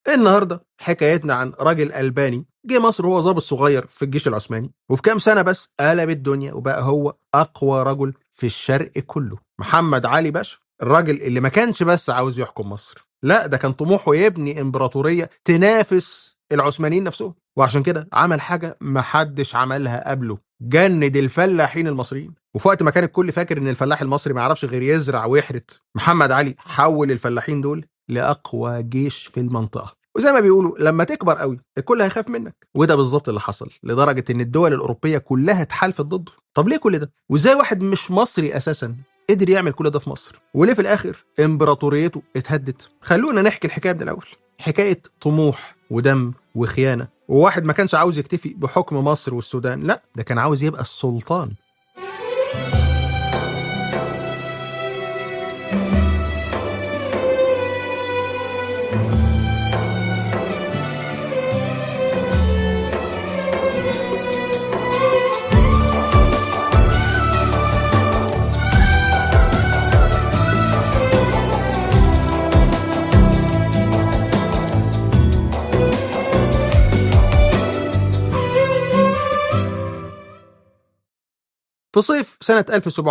النهارده حكايتنا عن راجل ألباني جه مصر وهو ضابط صغير في الجيش العثماني وفي كام سنة بس قلب الدنيا وبقى هو أقوى رجل في الشرق كله محمد علي باشا الراجل اللي ما كانش بس عاوز يحكم مصر لا ده كان طموحه يبني امبراطورية تنافس العثمانيين نفسهم وعشان كده عمل حاجة محدش عملها قبله جند الفلاحين المصريين وفي وقت ما كان الكل فاكر ان الفلاح المصري ما يعرفش غير يزرع ويحرث محمد علي حول الفلاحين دول لاقوى جيش في المنطقه وزي ما بيقولوا لما تكبر قوي الكل هيخاف منك وده بالظبط اللي حصل لدرجه ان الدول الاوروبيه كلها اتحالفت ضده طب ليه كل ده وازاي واحد مش مصري اساسا قدر يعمل كل ده في مصر وليه في الاخر امبراطوريته اتهدت خلونا نحكي الحكايه من الاول حكايه طموح ودم وخيانه وواحد ما كانش عاوز يكتفي بحكم مصر والسودان لا ده كان عاوز يبقى السلطان في صيف سنة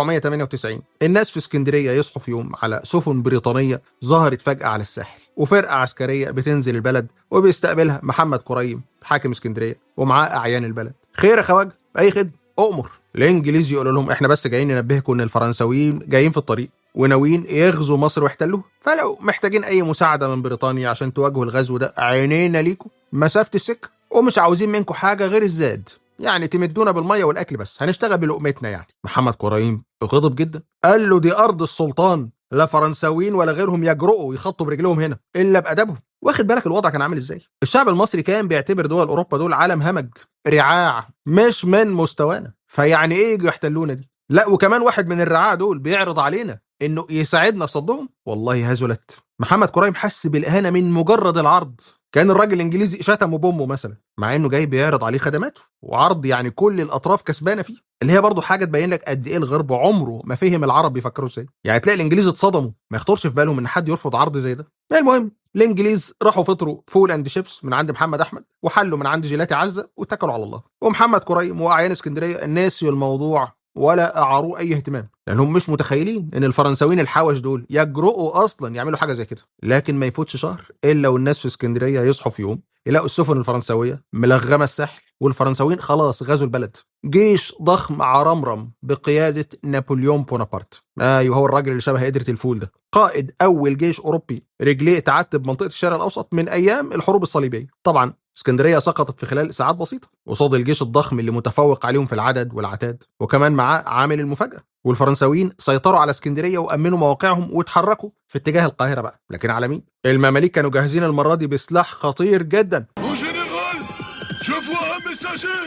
1798 الناس في اسكندرية يصحوا في يوم على سفن بريطانية ظهرت فجأة على الساحل وفرقة عسكرية بتنزل البلد وبيستقبلها محمد قريم حاكم اسكندرية ومعاه أعيان البلد خير يا خواجة أي خدمة أؤمر الإنجليز يقولوا لهم إحنا بس جايين ننبهكم إن الفرنساويين جايين في الطريق وناويين يغزوا مصر ويحتلوها فلو محتاجين أي مساعدة من بريطانيا عشان تواجهوا الغزو ده عينينا ليكم مسافة السكة ومش عاوزين منكم حاجة غير الزاد يعني تمدونا بالميه والاكل بس هنشتغل بلقمتنا يعني محمد قريم غضب جدا قال له دي ارض السلطان لا فرنساويين ولا غيرهم يجرؤوا يخطوا برجلهم هنا الا بادبهم واخد بالك الوضع كان عامل ازاي الشعب المصري كان بيعتبر دول اوروبا دول عالم همج رعاع مش من مستوانا فيعني ايه يجوا يحتلونا دي لا وكمان واحد من الرعاع دول بيعرض علينا انه يساعدنا في صدهم والله هزلت محمد قريم حس بالاهانه من مجرد العرض كان الراجل الانجليزي شتمه بامه مثلا مع انه جاي بيعرض عليه خدماته وعرض يعني كل الاطراف كسبانه فيه اللي هي برضه حاجه تبين لك قد ايه الغرب عمره ما فهم العرب بيفكروا ازاي يعني تلاقي الانجليز اتصدموا ما يخطرش في بالهم ان حد يرفض عرض زي ده المهم الانجليز راحوا فطروا فول اند شيبس من عند محمد احمد وحلوا من عند جيلاتي عزه واتكلوا على الله ومحمد كريم واعيان اسكندريه نسيوا الموضوع ولا اعاروه اي اهتمام لانهم مش متخيلين ان الفرنساويين الحوش دول يجرؤوا اصلا يعملوا حاجه زي كده لكن ما يفوتش شهر الا والناس في اسكندريه يصحوا في يوم يلاقوا السفن الفرنساويه ملغمه الساحل والفرنساويين خلاص غزوا البلد جيش ضخم عرمرم بقياده نابليون بونابرت ايوه هو الراجل اللي شبه قدره الفول ده قائد اول جيش اوروبي رجليه تعتب منطقه الشرق الاوسط من ايام الحروب الصليبيه طبعا اسكندريه سقطت في خلال ساعات بسيطه قصاد الجيش الضخم اللي متفوق عليهم في العدد والعتاد وكمان معاه عامل المفاجاه والفرنساويين سيطروا على اسكندريه وامنوا مواقعهم واتحركوا في اتجاه القاهره بقى لكن على مين المماليك كانوا جاهزين المره دي بسلاح خطير جدا Mon général, je vois un messager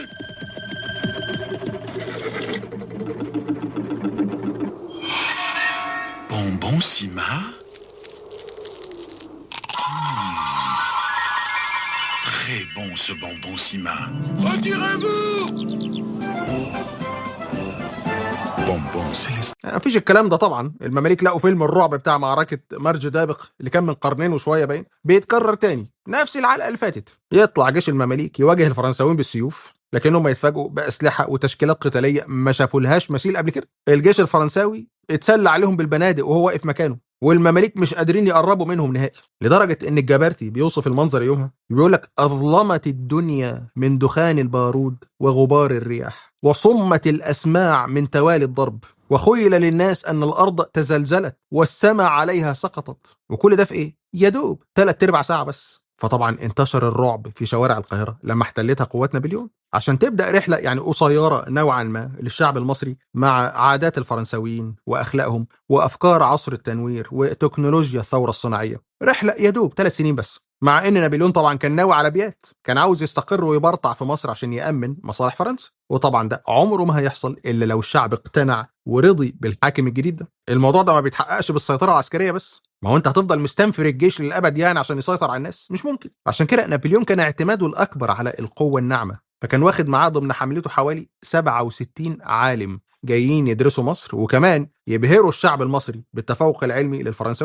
Bonbon Sima Hmm. Très bon ce bonbon Sima. Retirez-vous Bonbon Célestin. مفيش الكلام ده طبعا المماليك لقوا فيلم الرعب بتاع معركة مرج دابق اللي كان من قرنين وشوية باين بيتكرر تاني نفس العلقة اللي فاتت يطلع جيش المماليك يواجه الفرنساويين بالسيوف لكنهم يتفاجئوا بأسلحة وتشكيلات قتالية ما شافولهاش مثيل قبل كده الجيش الفرنساوي اتسلى عليهم بالبنادق وهو واقف مكانه والمماليك مش قادرين يقربوا منهم نهائي لدرجة ان الجبارتي بيوصف المنظر يومها بيقول لك أظلمت الدنيا من دخان البارود وغبار الرياح وصمت الأسماع من توالي الضرب وخيل للناس أن الأرض تزلزلت والسماء عليها سقطت وكل ده في إيه؟ يا دوب تلات أرباع ساعة بس فطبعا انتشر الرعب في شوارع القاهرة لما احتلتها قوات نابليون عشان تبدأ رحلة يعني قصيرة نوعا ما للشعب المصري مع عادات الفرنساويين وأخلاقهم وأفكار عصر التنوير وتكنولوجيا الثورة الصناعية رحلة يا دوب ثلاث سنين بس مع ان نابليون طبعا كان ناوي على بيات كان عاوز يستقر ويبرطع في مصر عشان يأمن مصالح فرنسا وطبعا ده عمره ما هيحصل الا لو الشعب اقتنع ورضي بالحاكم الجديد ده الموضوع ده ما بيتحققش بالسيطرة العسكرية بس ما هو انت هتفضل مستنفر الجيش للابد يعني عشان يسيطر على الناس مش ممكن عشان كده نابليون كان اعتماده الاكبر على القوه الناعمه فكان واخد معاه ضمن حملته حوالي 67 عالم جايين يدرسوا مصر وكمان يبهروا الشعب المصري بالتفوق العلمي للفرنساويين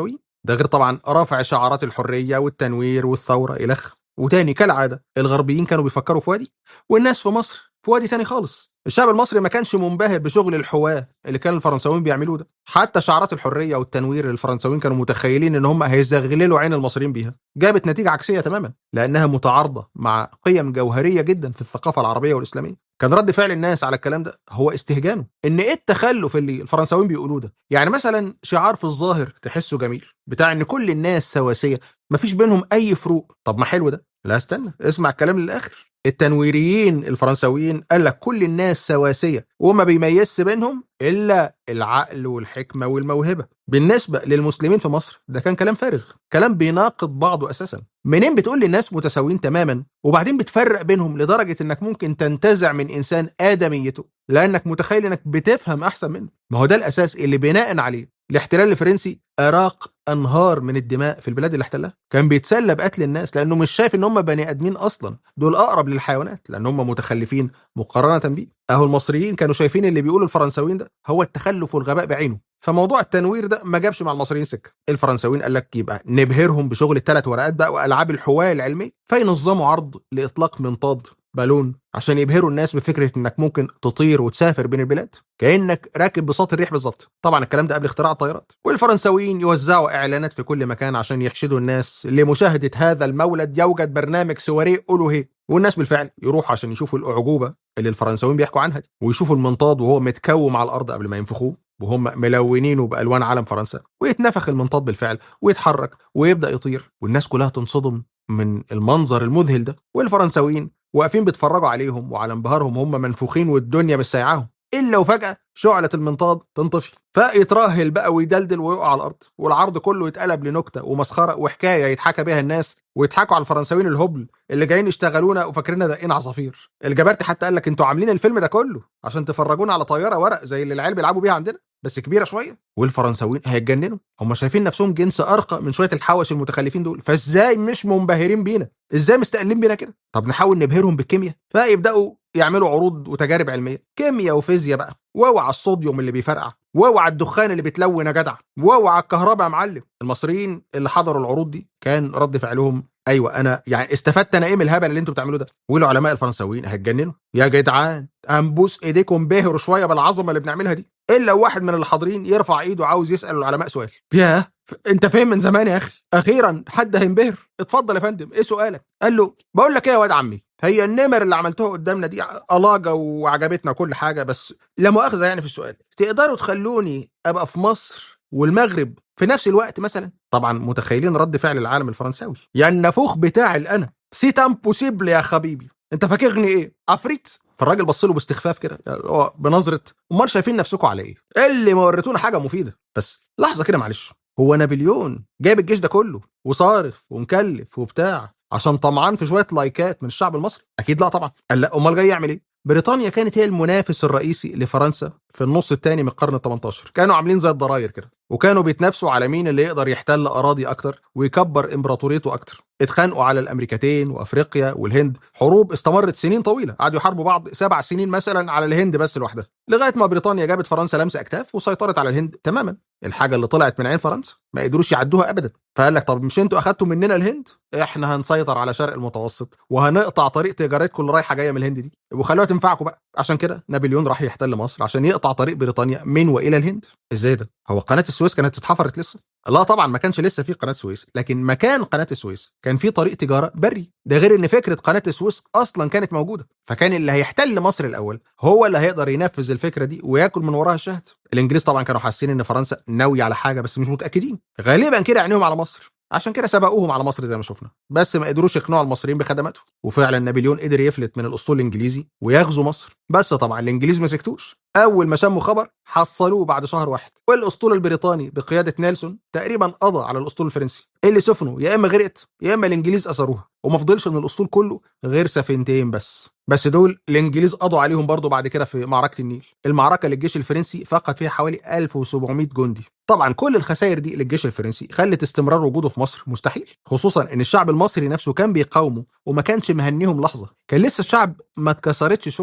ده غير طبعا رفع شعارات الحريه والتنوير والثوره الخ وتاني كالعاده الغربيين كانوا بيفكروا في وادي والناس في مصر في وادي تاني خالص الشعب المصري ما كانش منبهر بشغل الحواه اللي كان الفرنساويين بيعملوه ده حتى شعارات الحريه والتنوير الفرنساويين كانوا متخيلين ان هم هيزغللوا عين المصريين بيها جابت نتيجه عكسيه تماما لانها متعارضه مع قيم جوهريه جدا في الثقافه العربيه والاسلاميه كان رد فعل الناس على الكلام ده هو استهجانه ان ايه التخلف اللي الفرنساويين بيقولوه ده يعني مثلا شعار في الظاهر تحسه جميل بتاع ان كل الناس سواسيه مفيش بينهم اي فروق طب ما حلو ده لا استنى اسمع الكلام للاخر التنويريين الفرنساويين قال لك كل الناس سواسيه وما بيميزش بينهم الا العقل والحكمه والموهبه بالنسبه للمسلمين في مصر ده كان كلام فارغ كلام بيناقض بعضه اساسا منين بتقول للناس متساويين تماما وبعدين بتفرق بينهم لدرجه انك ممكن تنتزع من انسان ادميته لانك متخيل انك بتفهم احسن منه ما هو ده الاساس اللي بناء عليه الاحتلال الفرنسي اراق انهار من الدماء في البلاد اللي احتلها كان بيتسلى بقتل الناس لانه مش شايف ان هم بني ادمين اصلا دول اقرب للحيوانات لان هم متخلفين مقارنه بيه اهو المصريين كانوا شايفين اللي بيقوله الفرنساويين ده هو التخلف والغباء بعينه فموضوع التنوير ده ما جابش مع المصريين سكه الفرنساويين قال لك يبقى نبهرهم بشغل الثلاث ورقات بقى والعاب الحوايه العلميه فينظموا عرض لاطلاق منطاد بالون عشان يبهروا الناس بفكره انك ممكن تطير وتسافر بين البلاد كانك راكب بساط الريح بالظبط طبعا الكلام ده قبل اختراع الطيارات والفرنساويين يوزعوا اعلانات في كل مكان عشان يحشدوا الناس لمشاهده هذا المولد يوجد برنامج سواري الوهي والناس بالفعل يروحوا عشان يشوفوا الاعجوبه اللي الفرنساويين بيحكوا عنها دي ويشوفوا المنطاد وهو متكوم على الارض قبل ما ينفخوه وهم ملونينه بالوان علم فرنسا ويتنفخ المنطاد بالفعل ويتحرك ويبدا يطير والناس كلها تنصدم من المنظر المذهل ده والفرنساويين واقفين بيتفرجوا عليهم وعلى انبهارهم هم منفوخين والدنيا مش سايعاهم الا وفجاه شعله المنطاد تنطفي فيترهل بقى ويدلدل ويقع على الارض والعرض كله يتقلب لنكته ومسخره وحكايه يتحكى بيها الناس ويضحكوا على الفرنساويين الهبل اللي جايين يشتغلونا وفاكريننا دقين عصافير الجبرتي حتى قال لك انتوا عاملين الفيلم ده كله عشان تفرجونا على طياره ورق زي اللي العيال بيلعبوا بيها عندنا بس كبيره شويه والفرنساويين هيتجننوا هم شايفين نفسهم جنس ارقى من شويه الحوش المتخلفين دول فازاي مش منبهرين بينا ازاي مستقلين بينا كده طب نحاول نبهرهم بالكيمياء فيبداوا يعملوا عروض وتجارب علميه كيمياء وفيزياء بقى واوعى الصوديوم اللي بيفرقع واوعى الدخان اللي بتلون يا جدع واوعى الكهرباء يا معلم المصريين اللي حضروا العروض دي كان رد فعلهم ايوه انا يعني استفدت انا ايه من الهبل اللي انتوا بتعملوه ده والعلماء الفرنساويين هيتجننوا يا جدعان انبوس ايديكم بهروا شويه بالعظمه اللي بنعملها دي الا واحد من اللي حاضرين يرفع ايده عاوز يسال العلماء سؤال ياه انت فين من زمان يا اخي اخيرا حد هينبهر اتفضل يا فندم ايه سؤالك قال له بقول لك ايه يا واد عمي هي النمر اللي عملتوها قدامنا دي الاجه وعجبتنا كل حاجه بس لا مؤاخذه يعني في السؤال تقدروا تخلوني ابقى في مصر والمغرب في نفس الوقت مثلا طبعا متخيلين رد فعل العالم الفرنساوي يا النافوخ بتاعي الانا سيت امبوسيبل يا حبيبي انت فاكرني ايه عفريت فالراجل بص له باستخفاف كده يعني هو بنظره امال شايفين نفسكم على ايه اللي ما وريتونا حاجه مفيده بس لحظه كده معلش هو نابليون جايب الجيش ده كله وصارف ومكلف وبتاع عشان طمعان في شويه لايكات من الشعب المصري اكيد لا طبعا قال لا امال جاي يعمل ايه بريطانيا كانت هي المنافس الرئيسي لفرنسا في النص الثاني من القرن ال 18 كانوا عاملين زي الضراير كده وكانوا بيتنافسوا على مين اللي يقدر يحتل اراضي اكتر ويكبر امبراطوريته اكتر اتخانقوا على الامريكتين وافريقيا والهند حروب استمرت سنين طويله قعدوا يحاربوا بعض سبع سنين مثلا على الهند بس لوحدها لغايه ما بريطانيا جابت فرنسا لمسه اكتاف وسيطرت على الهند تماما الحاجه اللي طلعت من عين فرنسا ما قدروش يعدوها ابدا فقال لك طب مش انتوا اخدتوا مننا الهند احنا هنسيطر على شرق المتوسط وهنقطع طريق تجارتكم اللي رايحه جايه من الهند دي وخلوها تنفعكم بقى عشان كده نابليون راح يحتل مصر عشان يقطع طريق بريطانيا من والى الهند ازاي ده هو قناه السويس كانت اتحفرت لسه لا طبعا ما كانش لسه في قناه السويس لكن مكان قناه السويس كان في طريق تجاره بري ده غير ان فكره قناه السويس اصلا كانت موجوده فكان اللي هيحتل مصر الاول هو اللي هيقدر ينفذ الفكره دي وياكل من وراها الشهد الانجليز طبعا كانوا حاسين ان فرنسا ناويه على حاجه بس مش متاكدين غالبا كده عينيهم على مصر عشان كده سبقوهم على مصر زي ما شفنا بس ما قدروش يقنعوا المصريين بخدماتهم وفعلا نابليون قدر يفلت من الاسطول الانجليزي ويغزو مصر بس طبعا الانجليز ما سكتوش اول ما شموا خبر حصلوه بعد شهر واحد والاسطول البريطاني بقياده نيلسون تقريبا قضى على الاسطول الفرنسي اللي سفنوا يا اما غرقت يا اما الانجليز اثروها وما فضلش من الاسطول كله غير سفينتين بس بس دول الانجليز قضوا عليهم برضه بعد كده في معركه النيل المعركه اللي الجيش الفرنسي فقد فيها حوالي 1700 جندي طبعا كل الخسائر دي للجيش الفرنسي خلت استمرار وجوده في مصر مستحيل خصوصا ان الشعب المصري نفسه كان بيقاومه وما كانش مهنيهم لحظه كان لسه الشعب ما اتكسرتش شوكته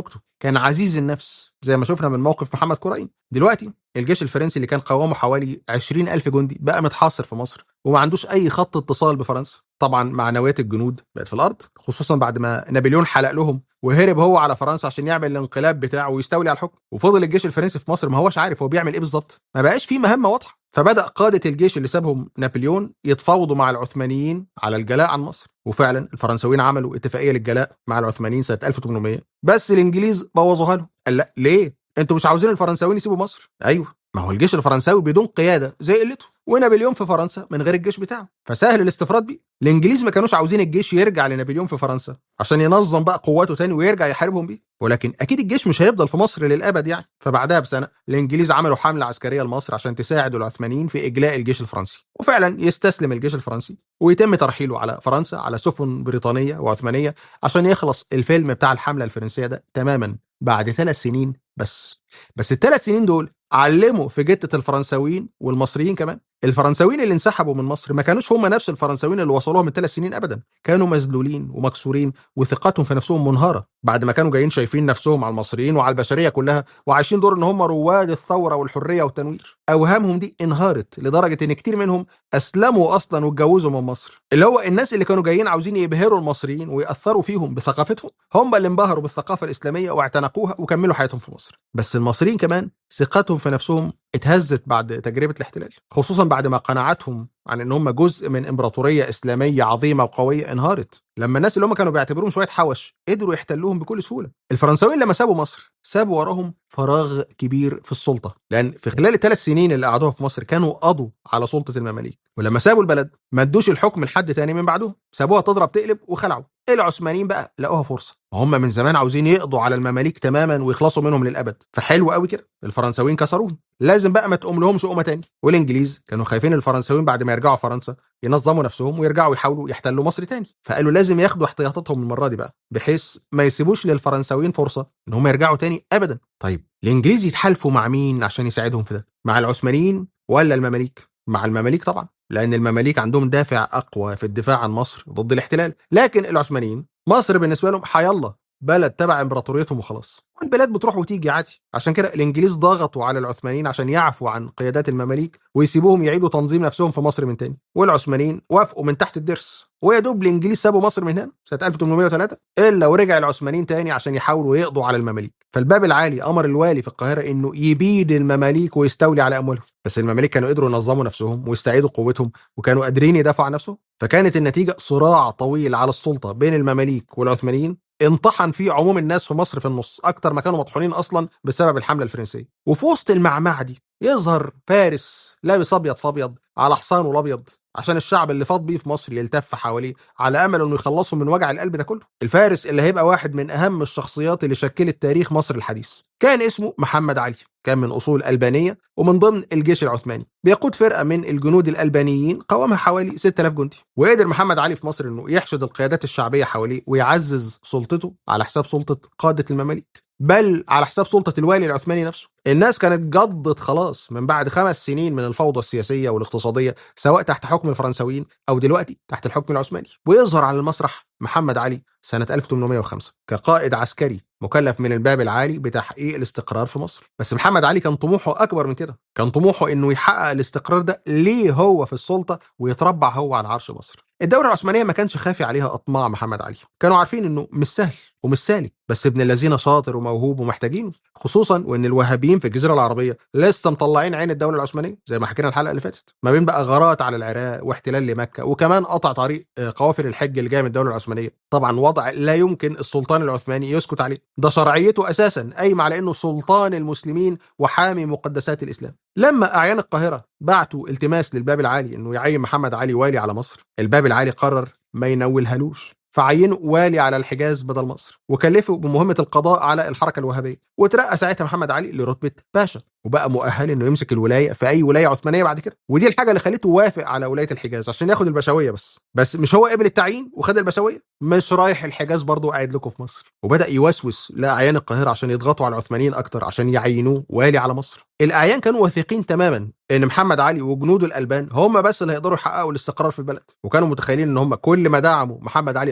كان عزيز النفس زي ما شفنا من موقف محمد كريم دلوقتي الجيش الفرنسي اللي كان قوامه حوالي 20 ألف جندي بقى متحاصر في مصر وما عندوش أي خط اتصال بفرنسا طبعا معنويات الجنود بقت في الأرض خصوصا بعد ما نابليون حلق لهم وهرب هو على فرنسا عشان يعمل الانقلاب بتاعه ويستولي على الحكم وفضل الجيش الفرنسي في مصر ما هوش عارف هو بيعمل ايه بالظبط ما بقاش فيه مهمه واضحه فبدا قاده الجيش اللي سابهم نابليون يتفاوضوا مع العثمانيين على الجلاء عن مصر وفعلا الفرنساويين عملوا اتفاقيه للجلاء مع العثمانيين سنه 1800 بس الانجليز بوظوها لهم قال لا ليه انتوا مش عاوزين الفرنساويين يسيبوا مصر ايوه ما هو الجيش الفرنساوي بدون قياده زي قلته ونابليون في فرنسا من غير الجيش بتاعه فسهل الاستفراد بيه الانجليز ما كانوش عاوزين الجيش يرجع لنابليون في فرنسا عشان ينظم بقى قواته تاني ويرجع يحاربهم بيه ولكن اكيد الجيش مش هيفضل في مصر للابد يعني فبعدها بسنه الانجليز عملوا حمله عسكريه لمصر عشان تساعد العثمانيين في اجلاء الجيش الفرنسي وفعلا يستسلم الجيش الفرنسي ويتم ترحيله على فرنسا على سفن بريطانيه وعثمانيه عشان يخلص الفيلم بتاع الحمله الفرنسيه ده تماما بعد ثلاث سنين بس بس الثلاث سنين دول علموا في جتة الفرنساويين والمصريين كمان الفرنساويين اللي انسحبوا من مصر ما كانوش هم نفس الفرنساويين اللي وصلوها من ثلاث سنين ابدا كانوا مذلولين ومكسورين وثقتهم في نفسهم منهاره بعد ما كانوا جايين شايفين نفسهم على المصريين وعلى البشريه كلها وعايشين دور ان هم رواد الثوره والحريه والتنوير اوهامهم دي انهارت لدرجه ان كتير منهم اسلموا اصلا واتجوزوا من مصر اللي هو الناس اللي كانوا جايين عاوزين يبهروا المصريين وياثروا فيهم بثقافتهم هم اللي انبهروا بالثقافه الاسلاميه واعتنقوها وكملوا حياتهم في مصر بس المصريين كمان ثقتهم في نفسهم اتهزت بعد تجربه الاحتلال خصوصا بعد ما قناعاتهم عن ان هم جزء من امبراطوريه اسلاميه عظيمه وقويه انهارت لما الناس اللي هم كانوا بيعتبروهم شويه حوش قدروا يحتلوهم بكل سهوله الفرنساويين لما سابوا مصر سابوا وراهم فراغ كبير في السلطه لان في خلال الثلاث سنين اللي قعدوها في مصر كانوا قضوا على سلطه المماليك ولما سابوا البلد ما ادوش الحكم لحد تاني من بعدهم سابوها تضرب تقلب وخلعوا العثمانيين بقى لقوها فرصه هم من زمان عاوزين يقضوا على المماليك تماما ويخلصوا منهم للابد فحلو قوي كده الفرنساويين كسروهم لازم بقى ما تقوم لهمش قومه تاني والانجليز كانوا خايفين الفرنساويين بعد ما يرجعوا فرنسا ينظموا نفسهم ويرجعوا يحاولوا يحتلوا مصر تاني فقالوا لازم ياخدوا احتياطاتهم المره دي بقى بحيث ما يسيبوش للفرنساويين فرصه ان هم يرجعوا تاني ابدا طيب الانجليز يتحالفوا مع مين عشان يساعدهم في ده مع العثمانيين ولا المماليك مع المماليك طبعا لان المماليك عندهم دافع اقوى في الدفاع عن مصر ضد الاحتلال لكن العثمانيين مصر بالنسبه لهم حيالله بلد تبع امبراطوريتهم وخلاص والبلاد بتروح وتيجي عادي عشان كده الانجليز ضغطوا على العثمانيين عشان يعفوا عن قيادات المماليك ويسيبوهم يعيدوا تنظيم نفسهم في مصر من تاني والعثمانيين وافقوا من تحت الضرس ويا دوب الانجليز سابوا مصر من هنا سنه 1803 الا ورجع العثمانيين تاني عشان يحاولوا يقضوا على المماليك فالباب العالي امر الوالي في القاهره انه يبيد المماليك ويستولي على اموالهم بس المماليك كانوا قدروا ينظموا نفسهم ويستعيدوا قوتهم وكانوا قادرين يدافعوا عن نفسهم فكانت النتيجه صراع طويل على السلطه بين المماليك والعثمانيين انطحن فيه عموم الناس في مصر في النص اكتر ما كانوا مطحونين اصلا بسبب الحمله الفرنسيه وفي وسط المعمعه دي يظهر فارس لابس ابيض في ابيض على حصانه الابيض عشان الشعب اللي فاض بيه في مصر يلتف حواليه على امل انه يخلصوا من وجع القلب ده كله الفارس اللي هيبقى واحد من اهم الشخصيات اللي شكلت تاريخ مصر الحديث كان اسمه محمد علي كان من اصول البانيه ومن ضمن الجيش العثماني بيقود فرقه من الجنود الالبانيين قوامها حوالي 6000 جندي وقدر محمد علي في مصر انه يحشد القيادات الشعبيه حواليه ويعزز سلطته على حساب سلطه قاده المماليك بل على حساب سلطه الوالي العثماني نفسه الناس كانت جضت خلاص من بعد خمس سنين من الفوضى السياسيه والاقتصاديه سواء تحت حكم الفرنساويين او دلوقتي تحت الحكم العثماني ويظهر على المسرح محمد علي سنه 1805 كقائد عسكري مكلف من الباب العالي بتحقيق الاستقرار في مصر بس محمد علي كان طموحه اكبر من كده كان طموحه انه يحقق الاستقرار ده ليه هو في السلطه ويتربع هو على عرش مصر الدوله العثمانيه ما كانش خافي عليها اطماع محمد علي كانوا عارفين انه مش سهل ومش سالك بس ابن الذين شاطر وموهوب ومحتاجينه خصوصا وان الوهابيين في الجزيره العربيه لسه مطلعين عين الدوله العثمانيه زي ما حكينا الحلقه اللي فاتت ما بين بقى غارات على العراق واحتلال لمكه وكمان قطع طريق قوافل الحج اللي جايه من الدوله العثمانيه طبعا وضع لا يمكن السلطان العثماني يسكت عليه ده شرعيته اساسا قايمه على انه سلطان المسلمين وحامي مقدسات الاسلام لما اعيان القاهره بعتوا التماس للباب العالي انه يعين محمد علي والي على مصر الباب العالي قرر ما ينولهالوش فعينوا والي على الحجاز بدل مصر وكلفوا بمهمه القضاء على الحركه الوهابيه وترقى ساعتها محمد علي لرتبه باشا وبقى مؤهل انه يمسك الولايه في اي ولايه عثمانيه بعد كده ودي الحاجه اللي خليته وافق على ولايه الحجاز عشان ياخد البشويه بس بس مش هو قبل التعيين وخد البشويه مش رايح الحجاز برضه قاعد لكم في مصر وبدا يوسوس لاعيان القاهره عشان يضغطوا على العثمانيين اكتر عشان يعينوه والي على مصر الاعيان كانوا واثقين تماما ان محمد علي وجنوده الالبان هم بس اللي هيقدروا يحققوا الاستقرار في البلد وكانوا متخيلين ان هم كل ما دعموا محمد علي اكتر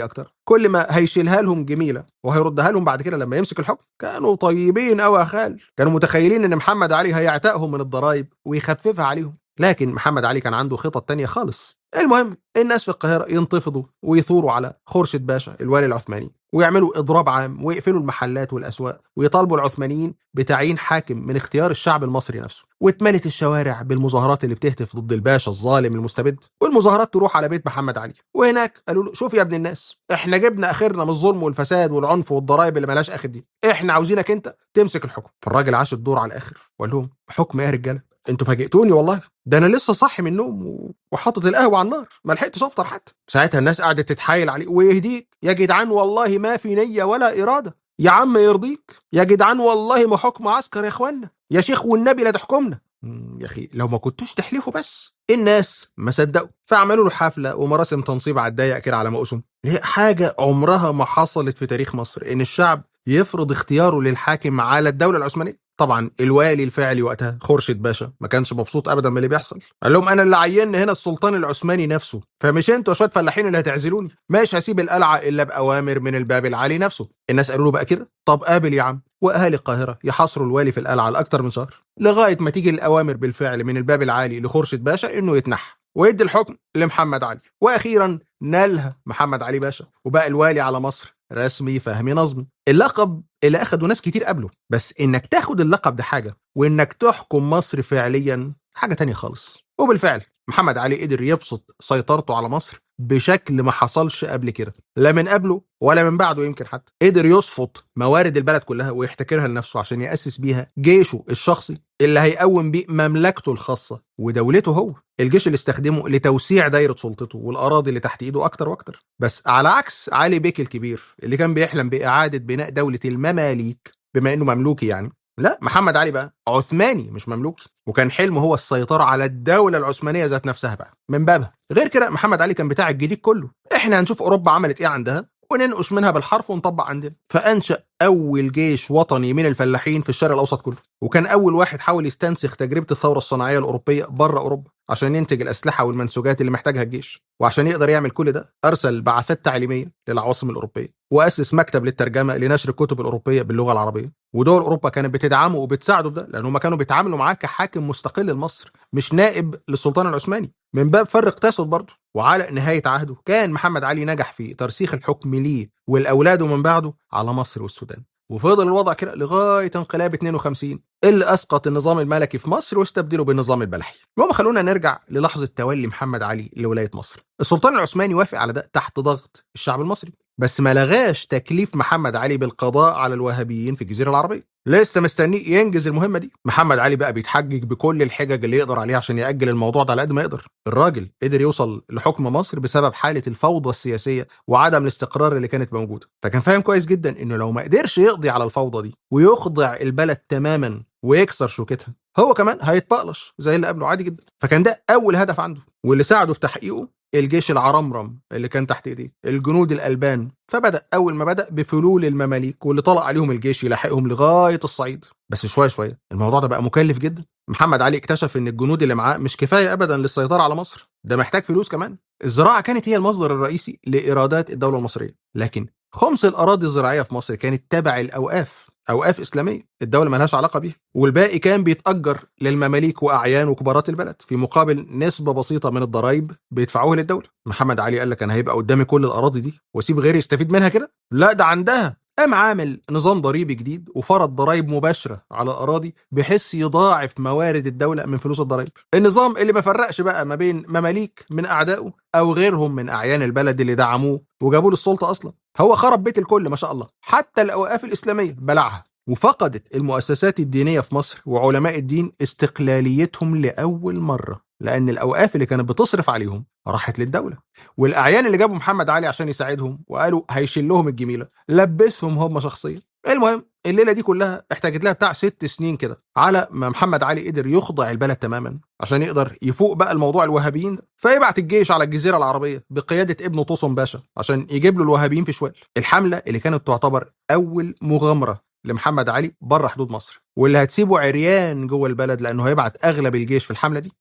كل ما هيشيلها لهم جميله وهيردها لهم بعد كده لما يمسك الحكم كانوا طيبين قوي يا خال كانوا متخيلين ان محمد علي هيعتقهم من الضرائب ويخففها عليهم لكن محمد علي كان عنده خطط تانية خالص المهم الناس في القاهرة ينتفضوا ويثوروا على خورشيد باشا الوالي العثماني ويعملوا إضراب عام ويقفلوا المحلات والأسواق ويطالبوا العثمانيين بتعيين حاكم من اختيار الشعب المصري نفسه واتملت الشوارع بالمظاهرات اللي بتهتف ضد الباشا الظالم المستبد والمظاهرات تروح على بيت محمد علي وهناك قالوا له شوف يا ابن الناس احنا جبنا اخرنا من الظلم والفساد والعنف والضرائب اللي ملهاش اخر دي احنا عاوزينك انت تمسك الحكم فالراجل عاش الدور على الاخر وقال لهم حكم ايه يا رجاله انتوا فاجئتوني والله ده انا لسه صاحي من النوم و- وحاطط القهوه على النار ما لحقتش افطر حتى ساعتها الناس قعدت تتحايل عليه ويهديك يا جدعان والله ما في نيه ولا اراده يا عم يرضيك يا جدعان والله ما حكم عسكر يا اخوانا يا شيخ والنبي لا تحكمنا مم، يا اخي لو ما كنتوش تحلفوا بس الناس ما صدقوا فعملوا له حفله ومراسم تنصيب على الضيق كده على مقسم هي حاجه عمرها ما حصلت في تاريخ مصر ان الشعب يفرض اختياره للحاكم على الدوله العثمانيه طبعا الوالي الفعلي وقتها خورشيد باشا ما كانش مبسوط ابدا من اللي بيحصل قال لهم انا اللي عيني هنا السلطان العثماني نفسه فمش انتوا شويه فلاحين اللي هتعزلوني مش هسيب القلعه الا باوامر من الباب العالي نفسه الناس قالوا له بقى كده طب قابل يا عم واهالي القاهره يحاصروا الوالي في القلعه لاكتر من شهر لغايه ما تيجي الاوامر بالفعل من الباب العالي لخورشيد باشا انه يتنحى ويدي الحكم لمحمد علي واخيرا نالها محمد علي باشا وبقى الوالي على مصر رسمي فهمي نظمي اللقب اللي اخده ناس كتير قبله بس انك تاخد اللقب ده حاجه وانك تحكم مصر فعليا حاجه تانية خالص وبالفعل محمد علي قدر يبسط سيطرته على مصر بشكل ما حصلش قبل كده لا من قبله ولا من بعده يمكن حتى قدر يصفط موارد البلد كلها ويحتكرها لنفسه عشان يأسس بيها جيشه الشخصي اللي هيقوم بيه مملكته الخاصة ودولته هو الجيش اللي استخدمه لتوسيع دايرة سلطته والأراضي اللي تحت إيده أكتر وأكتر بس على عكس علي بيك الكبير اللي كان بيحلم بإعادة بناء دولة المماليك بما إنه مملوكي يعني لا محمد علي بقى عثماني مش مملوكي وكان حلمه هو السيطرة على الدولة العثمانية ذات نفسها بقى من بابها غير كده محمد علي كان بتاع الجديد كله احنا هنشوف اوروبا عملت ايه عندها وننقش منها بالحرف ونطبق عندنا فانشا اول جيش وطني من الفلاحين في الشرق الاوسط كله وكان اول واحد حاول يستنسخ تجربه الثوره الصناعيه الاوروبيه بره اوروبا عشان ينتج الاسلحه والمنسوجات اللي محتاجها الجيش وعشان يقدر يعمل كل ده ارسل بعثات تعليميه للعواصم الاوروبيه واسس مكتب للترجمه لنشر الكتب الاوروبيه باللغه العربيه ودول اوروبا كانت بتدعمه وبتساعده في ده لان هم كانوا بيتعاملوا معاه كحاكم مستقل لمصر مش نائب للسلطان العثماني من باب فرق تاسد برضه وعلى نهايه عهده كان محمد علي نجح في ترسيخ الحكم ليه ولاولاده من بعده على مصر والسودان وفضل الوضع كده لغايه انقلاب 52 اللي اسقط النظام الملكي في مصر واستبدله بالنظام البلحي. المهم خلونا نرجع للحظه تولي محمد علي لولايه مصر. السلطان العثماني وافق على ده تحت ضغط الشعب المصري، بس ما لغاش تكليف محمد علي بالقضاء على الوهابيين في الجزيره العربيه. لسه مستنيه ينجز المهمه دي. محمد علي بقى بيتحجج بكل الحجج اللي يقدر عليها عشان ياجل الموضوع ده على قد ما يقدر. الراجل قدر يوصل لحكم مصر بسبب حاله الفوضى السياسيه وعدم الاستقرار اللي كانت موجوده. فكان فاهم كويس جدا انه لو ما قدرش يقضي على الفوضى دي ويخضع البلد تماما ويكسر شوكتها هو كمان هيتبقلش زي اللي قبله عادي جدا فكان ده اول هدف عنده واللي ساعده في تحقيقه الجيش العرمرم اللي كان تحت ايديه الجنود الالبان فبدا اول ما بدا بفلول المماليك واللي طلع عليهم الجيش يلاحقهم لغايه الصعيد بس شويه شويه الموضوع ده بقى مكلف جدا محمد علي اكتشف ان الجنود اللي معاه مش كفايه ابدا للسيطره على مصر ده محتاج فلوس كمان الزراعه كانت هي المصدر الرئيسي لايرادات الدوله المصريه لكن خمس الاراضي الزراعيه في مصر كانت تبع الاوقاف اوقاف اسلاميه الدوله مالهاش علاقه بيها والباقي كان بيتاجر للمماليك واعيان وكبارات البلد في مقابل نسبه بسيطه من الضرائب بيدفعوها للدوله محمد علي قال لك انا هيبقى قدامي كل الاراضي دي واسيب غيري يستفيد منها كده لا ده عندها قام عامل نظام ضريبي جديد وفرض ضرائب مباشره على الاراضي بحيث يضاعف موارد الدوله من فلوس الضرائب. النظام اللي ما فرقش بقى ما بين مماليك من اعدائه او غيرهم من اعيان البلد اللي دعموه وجابوه للسلطه اصلا. هو خرب بيت الكل ما شاء الله، حتى الاوقاف الاسلاميه بلعها. وفقدت المؤسسات الدينيه في مصر وعلماء الدين استقلاليتهم لاول مره لان الاوقاف اللي كانت بتصرف عليهم راحت للدوله والاعيان اللي جابوا محمد علي عشان يساعدهم وقالوا هيشيل لهم الجميله لبسهم هم شخصيا المهم الليله دي كلها احتاجت لها بتاع ست سنين كده على ما محمد علي قدر يخضع البلد تماما عشان يقدر يفوق بقى الموضوع الوهابيين ده فيبعت الجيش على الجزيره العربيه بقياده ابنه طوسم باشا عشان يجيب له الوهابيين في شوال الحمله اللي كانت تعتبر اول مغامره لمحمد علي بره حدود مصر واللي هتسيبه عريان جوه البلد لانه هيبعت اغلب الجيش في الحمله دي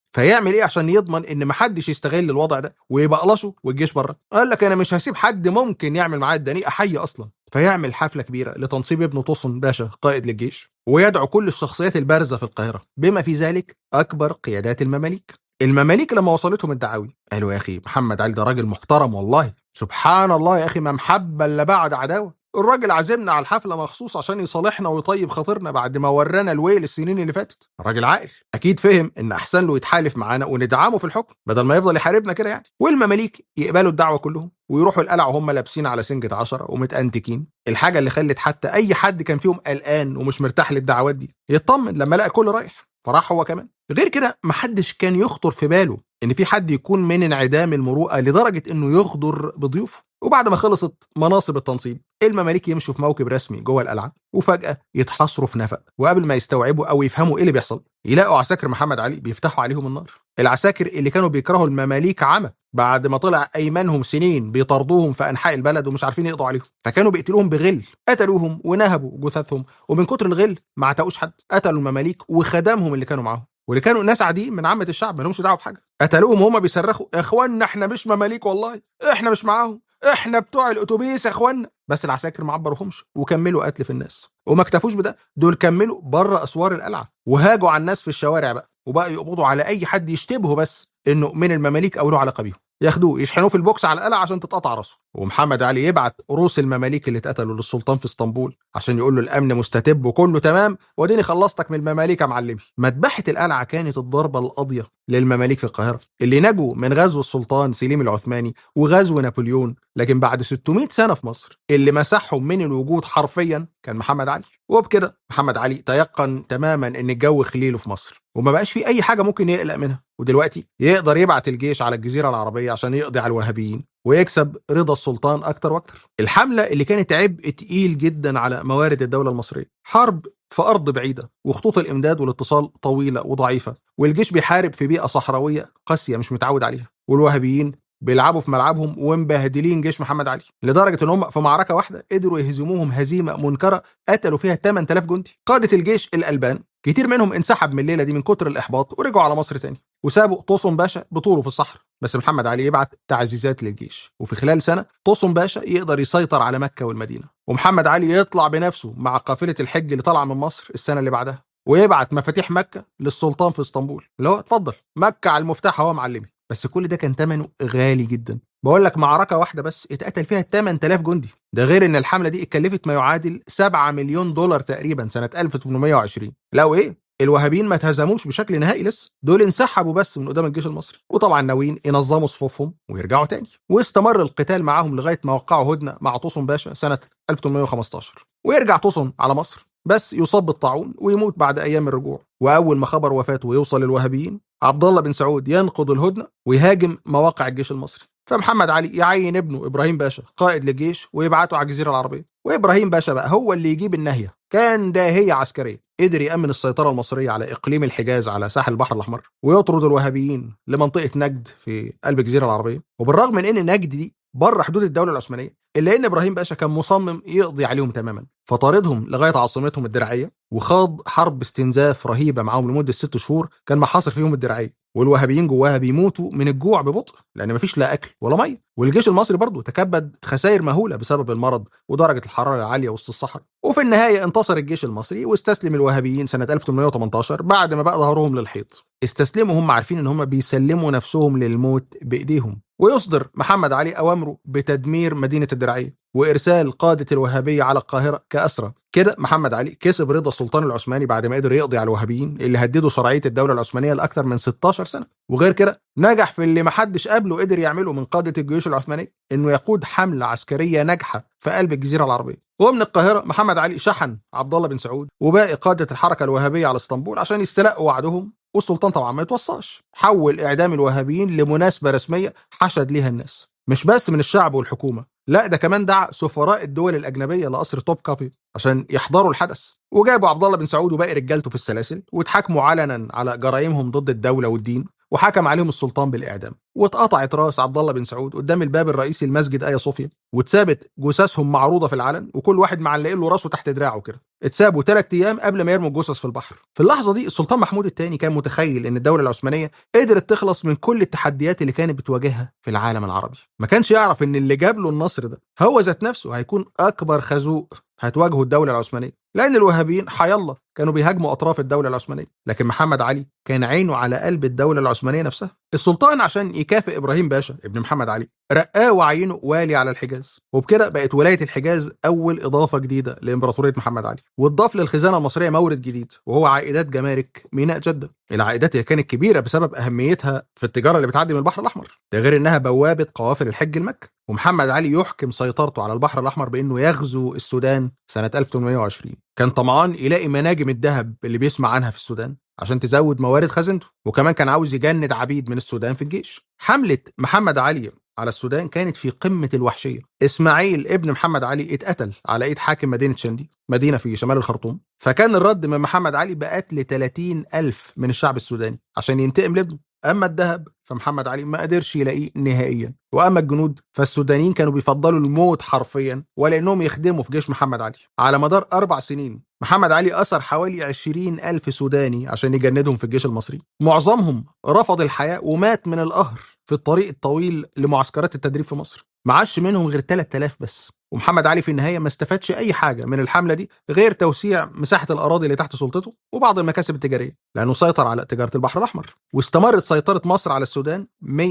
فيعمل ايه عشان يضمن ان محدش يستغل الوضع ده ويبقلشه والجيش بره قال لك انا مش هسيب حد ممكن يعمل معايا الدنيئه حي اصلا فيعمل حفله كبيره لتنصيب ابنه طوسن باشا قائد للجيش ويدعو كل الشخصيات البارزه في القاهره بما في ذلك اكبر قيادات المماليك المماليك لما وصلتهم الدعاوي قالوا يا اخي محمد علي ده راجل محترم والله سبحان الله يا اخي ما محبه الا بعد عداوه الراجل عازمنا على الحفله مخصوص عشان يصالحنا ويطيب خاطرنا بعد ما ورانا الويل السنين اللي فاتت الراجل عاقل اكيد فهم ان احسن له يتحالف معانا وندعمه في الحكم بدل ما يفضل يحاربنا كده يعني والمماليك يقبلوا الدعوه كلهم ويروحوا القلعه وهم لابسين على سنجة عشرة ومتأنتكين الحاجة اللي خلت حتى أي حد كان فيهم قلقان ومش مرتاح للدعوات دي يطمن لما لقى الكل رايح فراح هو كمان غير كده محدش كان يخطر في باله ان في حد يكون من انعدام المروءه لدرجه انه يغدر بضيوفه وبعد ما خلصت مناصب التنصيب المماليك يمشوا في موكب رسمي جوه القلعه وفجاه يتحصروا في نفق وقبل ما يستوعبوا او يفهموا ايه اللي بيحصل يلاقوا عساكر محمد علي بيفتحوا عليهم النار العساكر اللي كانوا بيكرهوا المماليك عمى بعد ما طلع ايمانهم سنين بيطاردوهم في انحاء البلد ومش عارفين يقضوا عليهم فكانوا بيقتلوهم بغل قتلوهم ونهبوا جثثهم ومن كتر الغل ما عتقوش حد قتلوا المماليك وخدمهم اللي كانوا معاهم واللي كانوا ناس عاديين من عامه الشعب ما لهمش دعوه بحاجه قتلوهم وهم بيصرخوا يا اخوانا احنا مش مماليك والله احنا مش معاهم احنا بتوع الاتوبيس يا اخوانا بس العساكر ما عبروهمش وكملوا قتل في الناس وما اكتفوش بده دول كملوا بره اسوار القلعه وهاجوا على الناس في الشوارع بقى وبقى يقبضوا على اي حد يشتبهه بس انه من المماليك او له علاقه بيهم ياخدوه يشحنوه في البوكس على القلعه عشان تتقطع راسه ومحمد علي يبعت روس المماليك اللي اتقتلوا للسلطان في اسطنبول عشان يقول له الامن مستتب وكله تمام واديني خلصتك من المماليك يا معلمي مذبحه القلعه كانت الضربه القاضيه للمماليك في القاهره اللي نجوا من غزو السلطان سليم العثماني وغزو نابليون لكن بعد 600 سنه في مصر اللي مسحهم من الوجود حرفيا كان محمد علي وبكده محمد علي تيقن تماما ان الجو خليله في مصر وما بقاش في اي حاجه ممكن يقلق منها ودلوقتي يقدر يبعت الجيش على الجزيره العربيه عشان يقضي على الوهابيين ويكسب رضا السلطان اكتر واكتر الحمله اللي كانت عبء تقيل جدا على موارد الدوله المصريه حرب في ارض بعيده وخطوط الامداد والاتصال طويله وضعيفه والجيش بيحارب في بيئه صحراويه قاسيه مش متعود عليها والوهابيين بيلعبوا في ملعبهم ومبهدلين جيش محمد علي لدرجه ان هم في معركه واحده قدروا يهزموهم هزيمه منكره قتلوا فيها 8000 جندي قاده الجيش الالبان كتير منهم انسحب من الليله دي من كتر الاحباط ورجعوا على مصر تاني وسابوا طوسن باشا بطوله في الصحراء بس محمد علي يبعت تعزيزات للجيش وفي خلال سنه طوسن باشا يقدر يسيطر على مكه والمدينه ومحمد علي يطلع بنفسه مع قافله الحج اللي طالعه من مصر السنه اللي بعدها ويبعت مفاتيح مكه للسلطان في اسطنبول اللي هو اتفضل مكه على المفتاح اهو معلمي بس كل ده كان ثمنه غالي جدا بقول لك معركه واحده بس اتقتل فيها 8000 جندي ده غير ان الحمله دي اتكلفت ما يعادل 7 مليون دولار تقريبا سنه 1820 لو ايه الوهابيين ما اتهزموش بشكل نهائي لسه دول انسحبوا بس من قدام الجيش المصري وطبعا ناويين ينظموا صفوفهم ويرجعوا تاني واستمر القتال معاهم لغايه ما وقعوا هدنه مع طوسن باشا سنه 1815 ويرجع طوسن على مصر بس يصاب بالطاعون ويموت بعد ايام الرجوع واول ما خبر وفاته يوصل للوهابيين عبد الله بن سعود ينقض الهدنه ويهاجم مواقع الجيش المصري فمحمد علي يعين ابنه ابراهيم باشا قائد للجيش ويبعته على الجزيره العربيه وابراهيم باشا بقى هو اللي يجيب الناهيه كان داهيه عسكريه قدر يامن السيطره المصريه على اقليم الحجاز على ساحل البحر الاحمر ويطرد الوهابيين لمنطقه نجد في قلب الجزيره العربيه وبالرغم من ان نجد دي بره حدود الدوله العثمانيه الا ان ابراهيم باشا كان مصمم يقضي عليهم تماما فطاردهم لغايه عاصمتهم الدرعيه وخاض حرب استنزاف رهيبه معاهم لمده ست شهور كان محاصر فيهم الدرعيه والوهابيين جواها بيموتوا من الجوع ببطء لان مفيش لا اكل ولا ميه والجيش المصري برضه تكبد خسائر مهوله بسبب المرض ودرجه الحراره العاليه وسط الصحراء وفي النهايه انتصر الجيش المصري واستسلم الوهابيين سنه 1818 بعد ما بقى ظهرهم للحيط استسلموا هم عارفين ان هم بيسلموا نفسهم للموت بايديهم ويصدر محمد علي اوامره بتدمير مدينه الدرعيه وارسال قاده الوهابيه على القاهره كاسرى كده محمد علي كسب رضا السلطان العثماني بعد ما قدر يقضي على الوهابيين اللي هددوا شرعيه الدوله العثمانيه لاكثر من 16 سنه وغير كده نجح في اللي محدش قبله قدر يعمله من قاده الجيوش العثمانيه انه يقود حمله عسكريه ناجحه في قلب الجزيره العربيه ومن القاهره محمد علي شحن عبد الله بن سعود وباقي قاده الحركه الوهابيه على اسطنبول عشان يستلقوا وعدهم والسلطان طبعا ما يتوصاش حول اعدام الوهابيين لمناسبه رسميه حشد ليها الناس مش بس من الشعب والحكومه لا ده كمان دعا سفراء الدول الاجنبيه لقصر توب كابي عشان يحضروا الحدث وجابوا عبد الله بن سعود وباقي رجالته في السلاسل واتحاكموا علنا على جرائمهم ضد الدوله والدين وحكم عليهم السلطان بالاعدام واتقطعت راس عبد الله بن سعود قدام الباب الرئيسي لمسجد ايا صوفيا واتثابت جثثهم معروضه في العلن وكل واحد معلقين له راسه تحت دراعه كده اتسابوا ثلاث ايام قبل ما يرموا الجثث في البحر في اللحظه دي السلطان محمود الثاني كان متخيل ان الدوله العثمانيه قدرت تخلص من كل التحديات اللي كانت بتواجهها في العالم العربي ما كانش يعرف ان اللي جاب له النصر ده هو ذات نفسه هيكون اكبر خازوق هتواجهه الدوله العثمانيه لان الوهابيين حيالله كانوا بيهاجموا اطراف الدوله العثمانيه لكن محمد علي كان عينه على قلب الدوله العثمانيه نفسها السلطان عشان يكافئ ابراهيم باشا ابن محمد علي رقاه وعينه والي على الحجاز وبكده بقت ولايه الحجاز اول اضافه جديده لامبراطوريه محمد علي واتضاف للخزانه المصريه مورد جديد وهو عائدات جمارك ميناء جده العائدات اللي كانت كبيره بسبب اهميتها في التجاره اللي بتعدي من البحر الاحمر ده غير انها بوابه قوافل الحج لمكه ومحمد علي يحكم سيطرته على البحر الاحمر بانه يغزو السودان سنه 1820 كان طمعان يلاقي مناجم الذهب اللي بيسمع عنها في السودان عشان تزود موارد خزينته وكمان كان عاوز يجند عبيد من السودان في الجيش حملة محمد علي على السودان كانت في قمة الوحشية إسماعيل ابن محمد علي اتقتل على إيد حاكم مدينة شندي مدينة في شمال الخرطوم فكان الرد من محمد علي بقتل 30 ألف من الشعب السوداني عشان ينتقم لابنه أما الذهب فمحمد علي ما قدرش يلاقيه نهائيا وأما الجنود فالسودانيين كانوا بيفضلوا الموت حرفيا ولا إنهم يخدموا في جيش محمد علي على مدار أربع سنين محمد علي أسر حوالي 20 ألف سوداني عشان يجندهم في الجيش المصري معظمهم رفض الحياة ومات من القهر في الطريق الطويل لمعسكرات التدريب في مصر معاش منهم غير 3000 بس ومحمد علي في النهاية ما استفادش أي حاجة من الحملة دي غير توسيع مساحة الأراضي اللي تحت سلطته وبعض المكاسب التجارية لأنه سيطر على تجارة البحر الأحمر واستمرت سيطرة مصر على السودان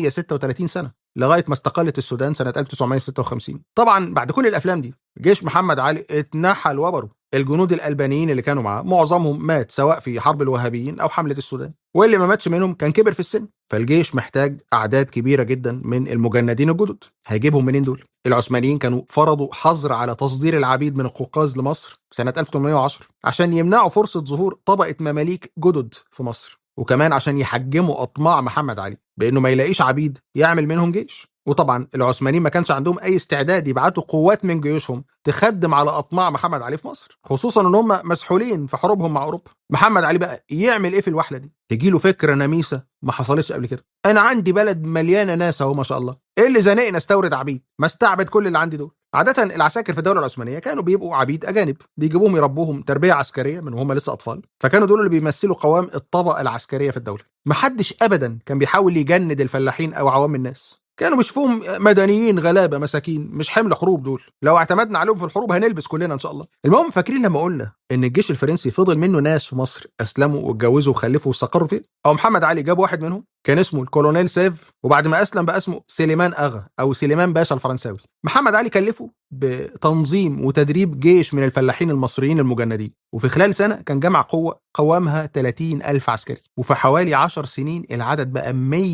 136 سنة لغاية ما استقلت السودان سنة 1956 طبعا بعد كل الأفلام دي جيش محمد علي اتنحل وبره الجنود الألبانيين اللي كانوا معاه معظمهم مات سواء في حرب الوهابيين أو حملة السودان واللي ما ماتش منهم كان كبر في السن فالجيش محتاج أعداد كبيرة جدا من المجندين الجدد هيجيبهم منين دول؟ العثمانيين كانوا فرضوا حظر على تصدير العبيد من القوقاز لمصر سنة 1810 عشان يمنعوا فرصة ظهور طبقة مماليك جدد في مصر وكمان عشان يحجموا أطماع محمد علي بأنه ما يلاقيش عبيد يعمل منهم جيش وطبعا العثمانيين ما كانش عندهم اي استعداد يبعتوا قوات من جيوشهم تخدم على اطماع محمد علي في مصر خصوصا ان هم مسحولين في حروبهم مع اوروبا محمد علي بقى يعمل ايه في الوحله دي تجي له فكره نميسه ما حصلتش قبل كده انا عندي بلد مليانه ناس اهو ما شاء الله ايه اللي زنقني استورد عبيد ما استعبد كل اللي عندي دول عادة العساكر في الدولة العثمانية كانوا بيبقوا عبيد أجانب بيجيبوهم يربوهم تربية عسكرية من وهم لسه أطفال فكانوا دول اللي بيمثلوا قوام الطبقة العسكرية في الدولة محدش أبدا كان بيحاول يجند الفلاحين أو عوام الناس كانوا بيشوفوهم مدنيين غلابه مساكين مش حمل حروب دول لو اعتمدنا عليهم في الحروب هنلبس كلنا ان شاء الله المهم فاكرين لما قلنا ان الجيش الفرنسي فضل منه ناس في مصر اسلموا واتجوزوا وخلفوا واستقروا فيه او محمد علي جاب واحد منهم كان اسمه الكولونيل سيف وبعد ما اسلم بقى اسمه سليمان اغا او سليمان باشا الفرنساوي محمد علي كلفه بتنظيم وتدريب جيش من الفلاحين المصريين المجندين وفي خلال سنة كان جمع قوة قوامها 30 ألف عسكري وفي حوالي 10 سنين العدد بقى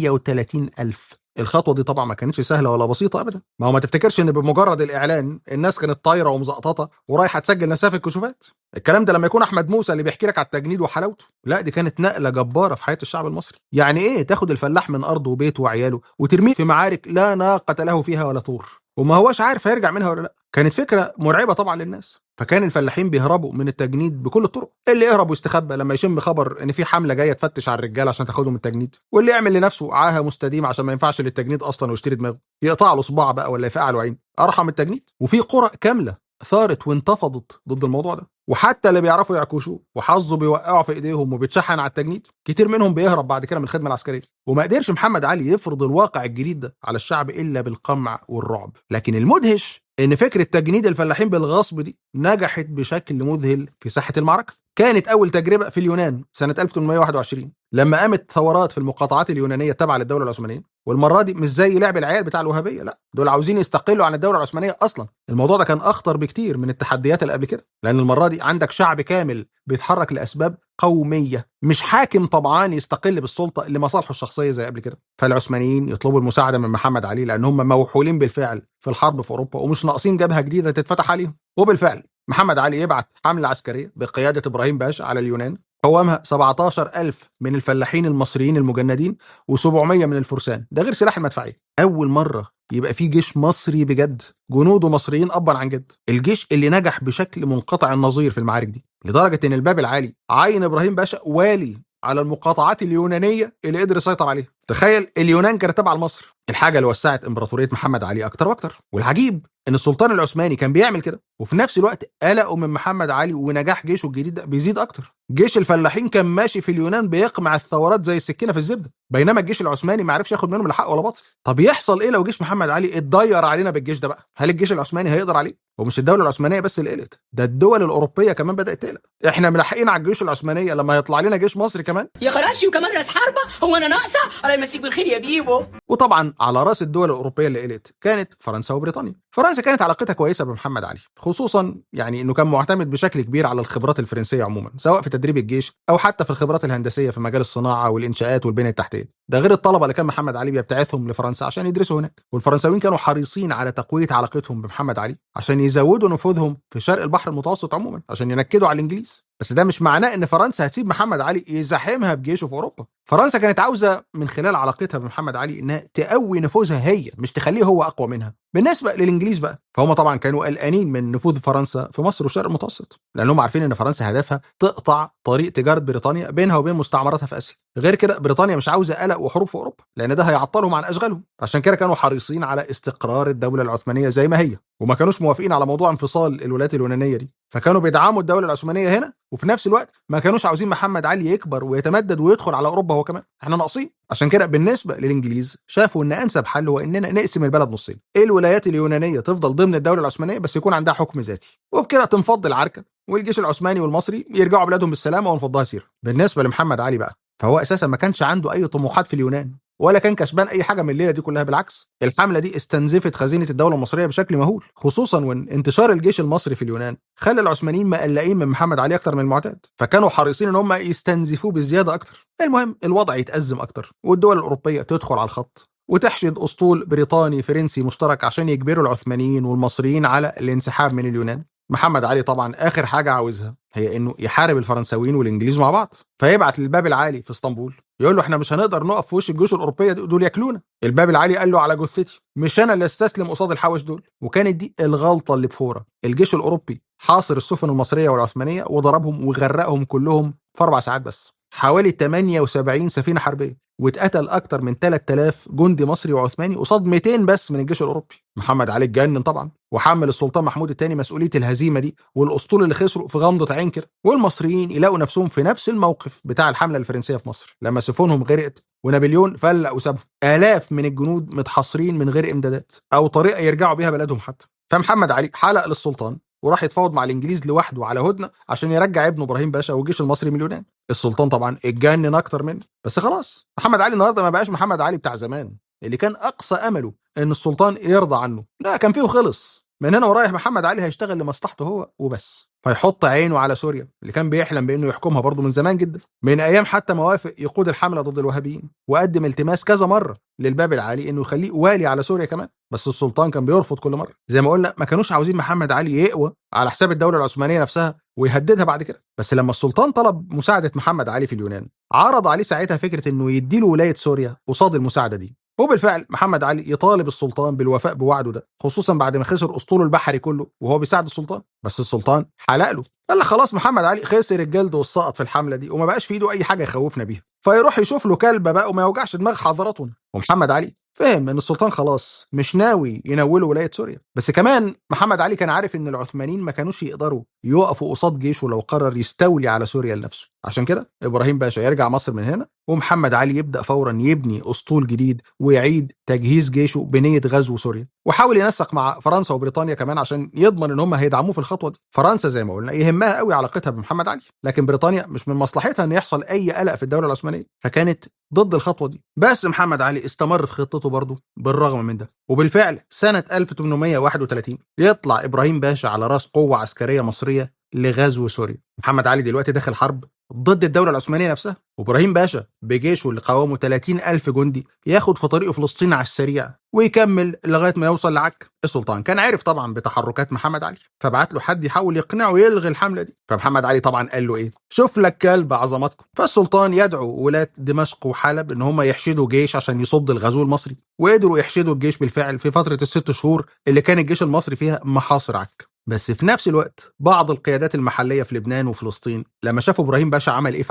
130 ألف الخطوه دي طبعا ما كانتش سهله ولا بسيطه ابدا ما هو ما تفتكرش ان بمجرد الاعلان الناس كانت طايره ومزقططه ورايحه تسجل نفسها في الكشوفات الكلام ده لما يكون احمد موسى اللي بيحكي لك على التجنيد وحلاوته لا دي كانت نقله جباره في حياه الشعب المصري يعني ايه تاخد الفلاح من ارضه وبيته وعياله وترميه في معارك لا ناقه له فيها ولا طور وما هوش عارف هيرجع منها ولا لا كانت فكره مرعبه طبعا للناس فكان الفلاحين بيهربوا من التجنيد بكل الطرق اللي يهرب ويستخبى لما يشم خبر ان في حمله جايه تفتش على الرجال عشان تاخدهم التجنيد واللي يعمل لنفسه عاهه مستديمه عشان ما ينفعش للتجنيد اصلا ويشتري دماغه يقطع له صباع بقى ولا يفقع له عين ارحم التجنيد وفي قرى كامله ثارت وانتفضت ضد الموضوع ده وحتى اللي بيعرفوا يعكشوه وحظه بيوقعوا في ايديهم وبيتشحن على التجنيد كتير منهم بيهرب بعد كده من الخدمه العسكريه وما قدرش محمد علي يفرض الواقع الجديد ده على الشعب الا بالقمع والرعب لكن المدهش ان فكره تجنيد الفلاحين بالغصب دي نجحت بشكل مذهل في ساحه المعركه كانت اول تجربه في اليونان سنه 1821 لما قامت ثورات في المقاطعات اليونانيه التابعه للدوله العثمانيه والمره دي مش زي لعب العيال بتاع الوهابيه لا دول عاوزين يستقلوا عن الدوله العثمانيه اصلا الموضوع ده كان اخطر بكتير من التحديات اللي قبل كده لان المره دي عندك شعب كامل بيتحرك لاسباب قوميه مش حاكم طبعا يستقل بالسلطه لمصالحه الشخصيه زي قبل كده فالعثمانيين يطلبوا المساعده من محمد علي لان هم موحولين بالفعل في الحرب في اوروبا ومش ناقصين جبهه جديده تتفتح عليهم وبالفعل محمد علي يبعت حملة عسكرية بقيادة إبراهيم باشا على اليونان قوامها 17 ألف من الفلاحين المصريين المجندين و700 من الفرسان ده غير سلاح المدفعية أول مرة يبقى في جيش مصري بجد جنوده مصريين أبا عن جد الجيش اللي نجح بشكل منقطع النظير في المعارك دي لدرجة إن الباب العالي عين إبراهيم باشا والي على المقاطعات اليونانيه اللي قدر يسيطر عليها تخيل اليونان كانت تابعه لمصر الحاجه اللي وسعت امبراطوريه محمد علي اكتر واكتر والعجيب ان السلطان العثماني كان بيعمل كده وفي نفس الوقت قلقوا من محمد علي ونجاح جيشه الجديد ده بيزيد اكتر جيش الفلاحين كان ماشي في اليونان بيقمع الثورات زي السكينه في الزبده بينما الجيش العثماني ما عرفش ياخد منهم لا حق ولا باطل طب يحصل ايه لو جيش محمد علي اتضير علينا بالجيش ده بقى هل الجيش العثماني هيقدر عليه ومش الدوله العثمانيه بس اللي قلقت ده الدول الاوروبيه كمان بدات تقلق احنا ملاحقين على الجيوش العثمانيه لما يطلع لنا جيش مصري كمان يا خراشي وكمان راس حربة هو انا ناقصة الله يمسيك بالخير يا بيبو وطبعا على راس الدول الاوروبيه اللي قلت كانت فرنسا وبريطانيا فرنسا كانت علاقتها كويسه بمحمد علي خصوصا يعني انه كان معتمد بشكل كبير على الخبرات الفرنسيه عموما سواء في تدريب الجيش او حتى في الخبرات الهندسيه في مجال الصناعه والانشاءات والبنيه التحتيه ده غير الطلبه اللي كان محمد علي بيبتعثهم لفرنسا عشان يدرسوا هناك والفرنساويين كانوا حريصين على تقويه علاقتهم بمحمد علي عشان يزودوا نفوذهم في شرق البحر المتوسط عموما عشان ينكدوا على الانجليز بس ده مش معناه ان فرنسا هتسيب محمد علي يزاحمها بجيشه في اوروبا فرنسا كانت عاوزه من خلال علاقتها بمحمد علي انها تقوي نفوذها هي مش تخليه هو اقوى منها بالنسبه للانجليز بقى فهم طبعا كانوا قلقانين من نفوذ فرنسا في مصر والشرق المتوسط لانهم عارفين ان فرنسا هدفها تقطع طريق تجاره بريطانيا بينها وبين مستعمراتها في اسيا غير كده بريطانيا مش عاوزه قلق وحروب في اوروبا لان ده هيعطلهم عن اشغالهم عشان كده كانوا حريصين على استقرار الدوله العثمانيه زي ما هي وما كانوش موافقين على موضوع انفصال الولايات اليونانيه دي فكانوا بيدعموا الدوله العثمانيه هنا وفي نفس الوقت ما كانوش عاوزين محمد علي يكبر ويتمدد ويدخل على اوروبا هو كمان احنا ناقصين عشان كده بالنسبه للانجليز شافوا ان انسب حل هو اننا نقسم البلد نصين الولايات اليونانيه تفضل ضمن الدوله العثمانيه بس يكون عندها حكم ذاتي وبكده تنفض العركه والجيش العثماني والمصري يرجعوا بلادهم بالسلامه ونفضها سيره بالنسبه لمحمد علي بقى فهو اساسا ما كانش عنده اي طموحات في اليونان ولا كان كسبان اي حاجه من الليله دي كلها بالعكس الحمله دي استنزفت خزينه الدوله المصريه بشكل مهول خصوصا وان انتشار الجيش المصري في اليونان خلى العثمانيين مقلقين من محمد علي اكتر من المعتاد فكانوا حريصين ان هم يستنزفوه بزياده اكتر المهم الوضع يتازم اكتر والدول الاوروبيه تدخل على الخط وتحشد اسطول بريطاني فرنسي مشترك عشان يجبروا العثمانيين والمصريين على الانسحاب من اليونان محمد علي طبعا اخر حاجه عاوزها هي انه يحارب الفرنساويين والانجليز مع بعض فيبعت للباب العالي في اسطنبول يقول له احنا مش هنقدر نقف في وش الجيوش الاوروبيه دول ياكلونا الباب العالي قال له على جثتي مش انا اللي استسلم قصاد الحوش دول وكانت دي الغلطه اللي بفوره الجيش الاوروبي حاصر السفن المصريه والعثمانيه وضربهم وغرقهم كلهم في اربع ساعات بس حوالي 78 سفينه حربيه واتقتل اكتر من 3000 جندي مصري وعثماني قصاد 200 بس من الجيش الاوروبي محمد علي اتجنن طبعا وحمل السلطان محمود الثاني مسؤوليه الهزيمه دي والاسطول اللي خسروا في غمضه عين كده والمصريين يلاقوا نفسهم في نفس الموقف بتاع الحمله الفرنسيه في مصر لما سفنهم غرقت ونابليون فلق وسابهم الاف من الجنود متحصرين من غير امدادات او طريقه يرجعوا بيها بلدهم حتى فمحمد علي حلق للسلطان وراح يتفاوض مع الانجليز لوحده على هدنه عشان يرجع ابنه ابراهيم باشا والجيش المصري من اليونان السلطان طبعا اتجنن اكتر منه بس خلاص محمد علي النهارده ما بقاش محمد علي بتاع زمان اللي كان اقصى امله ان السلطان يرضى عنه لا كان فيه خلص من هنا ورايح محمد علي هيشتغل لمصلحته هو وبس فيحط عينه على سوريا اللي كان بيحلم بانه يحكمها برضه من زمان جدا من ايام حتى ما وافق يقود الحمله ضد الوهابيين وقدم التماس كذا مره للباب العالي انه يخليه والي على سوريا كمان بس السلطان كان بيرفض كل مره زي ما قلنا ما كانوش عاوزين محمد علي يقوى على حساب الدوله العثمانيه نفسها ويهددها بعد كده بس لما السلطان طلب مساعده محمد علي في اليونان عرض عليه ساعتها فكره انه يديله ولايه سوريا قصاد المساعده دي وبالفعل محمد علي يطالب السلطان بالوفاء بوعده ده خصوصا بعد ما خسر اسطوله البحري كله وهو بيساعد السلطان بس السلطان حلق له قال لك خلاص محمد علي خسر الجلد والسقط في الحمله دي وما بقاش في ايده اي حاجه يخوفنا بيها فيروح يشوف له كلبه بقى وما يوجعش دماغ حضراتنا ومحمد علي فهم ان السلطان خلاص مش ناوي ينوله ولايه سوريا بس كمان محمد علي كان عارف ان العثمانيين ما كانوش يقدروا يقفوا قصاد جيشه لو قرر يستولي على سوريا لنفسه عشان كده ابراهيم باشا يرجع مصر من هنا ومحمد علي يبدا فورا يبني اسطول جديد ويعيد تجهيز جيشه بنيه غزو سوريا وحاول ينسق مع فرنسا وبريطانيا كمان عشان يضمن ان هم هيدعموه في الخطوه دي فرنسا زي ما قلنا يهمها قوي علاقتها بمحمد علي لكن بريطانيا مش من مصلحتها ان يحصل اي قلق في الدوله العثمانيه فكانت ضد الخطوه دي بس محمد علي استمر في خطته برضه بالرغم من ده وبالفعل سنه 1831 يطلع ابراهيم باشا على راس قوه عسكريه مصريه لغزو سوريا محمد علي دلوقتي داخل حرب ضد الدولة العثمانية نفسها وإبراهيم باشا بجيشه اللي قوامه 30 ألف جندي ياخد في طريقه فلسطين على السريع ويكمل لغاية ما يوصل لعك السلطان كان عارف طبعا بتحركات محمد علي فبعت له حد يحاول يقنعه يلغي الحملة دي فمحمد علي طبعا قال له إيه شوف لك كلب عظمتكم فالسلطان يدعو ولاة دمشق وحلب إن هم يحشدوا جيش عشان يصد الغزو المصري وقدروا يحشدوا الجيش بالفعل في فترة الست شهور اللي كان الجيش المصري فيها محاصر عك بس في نفس الوقت بعض القيادات المحلية في لبنان وفلسطين لما شافوا إبراهيم باشا عمل إيه في عكا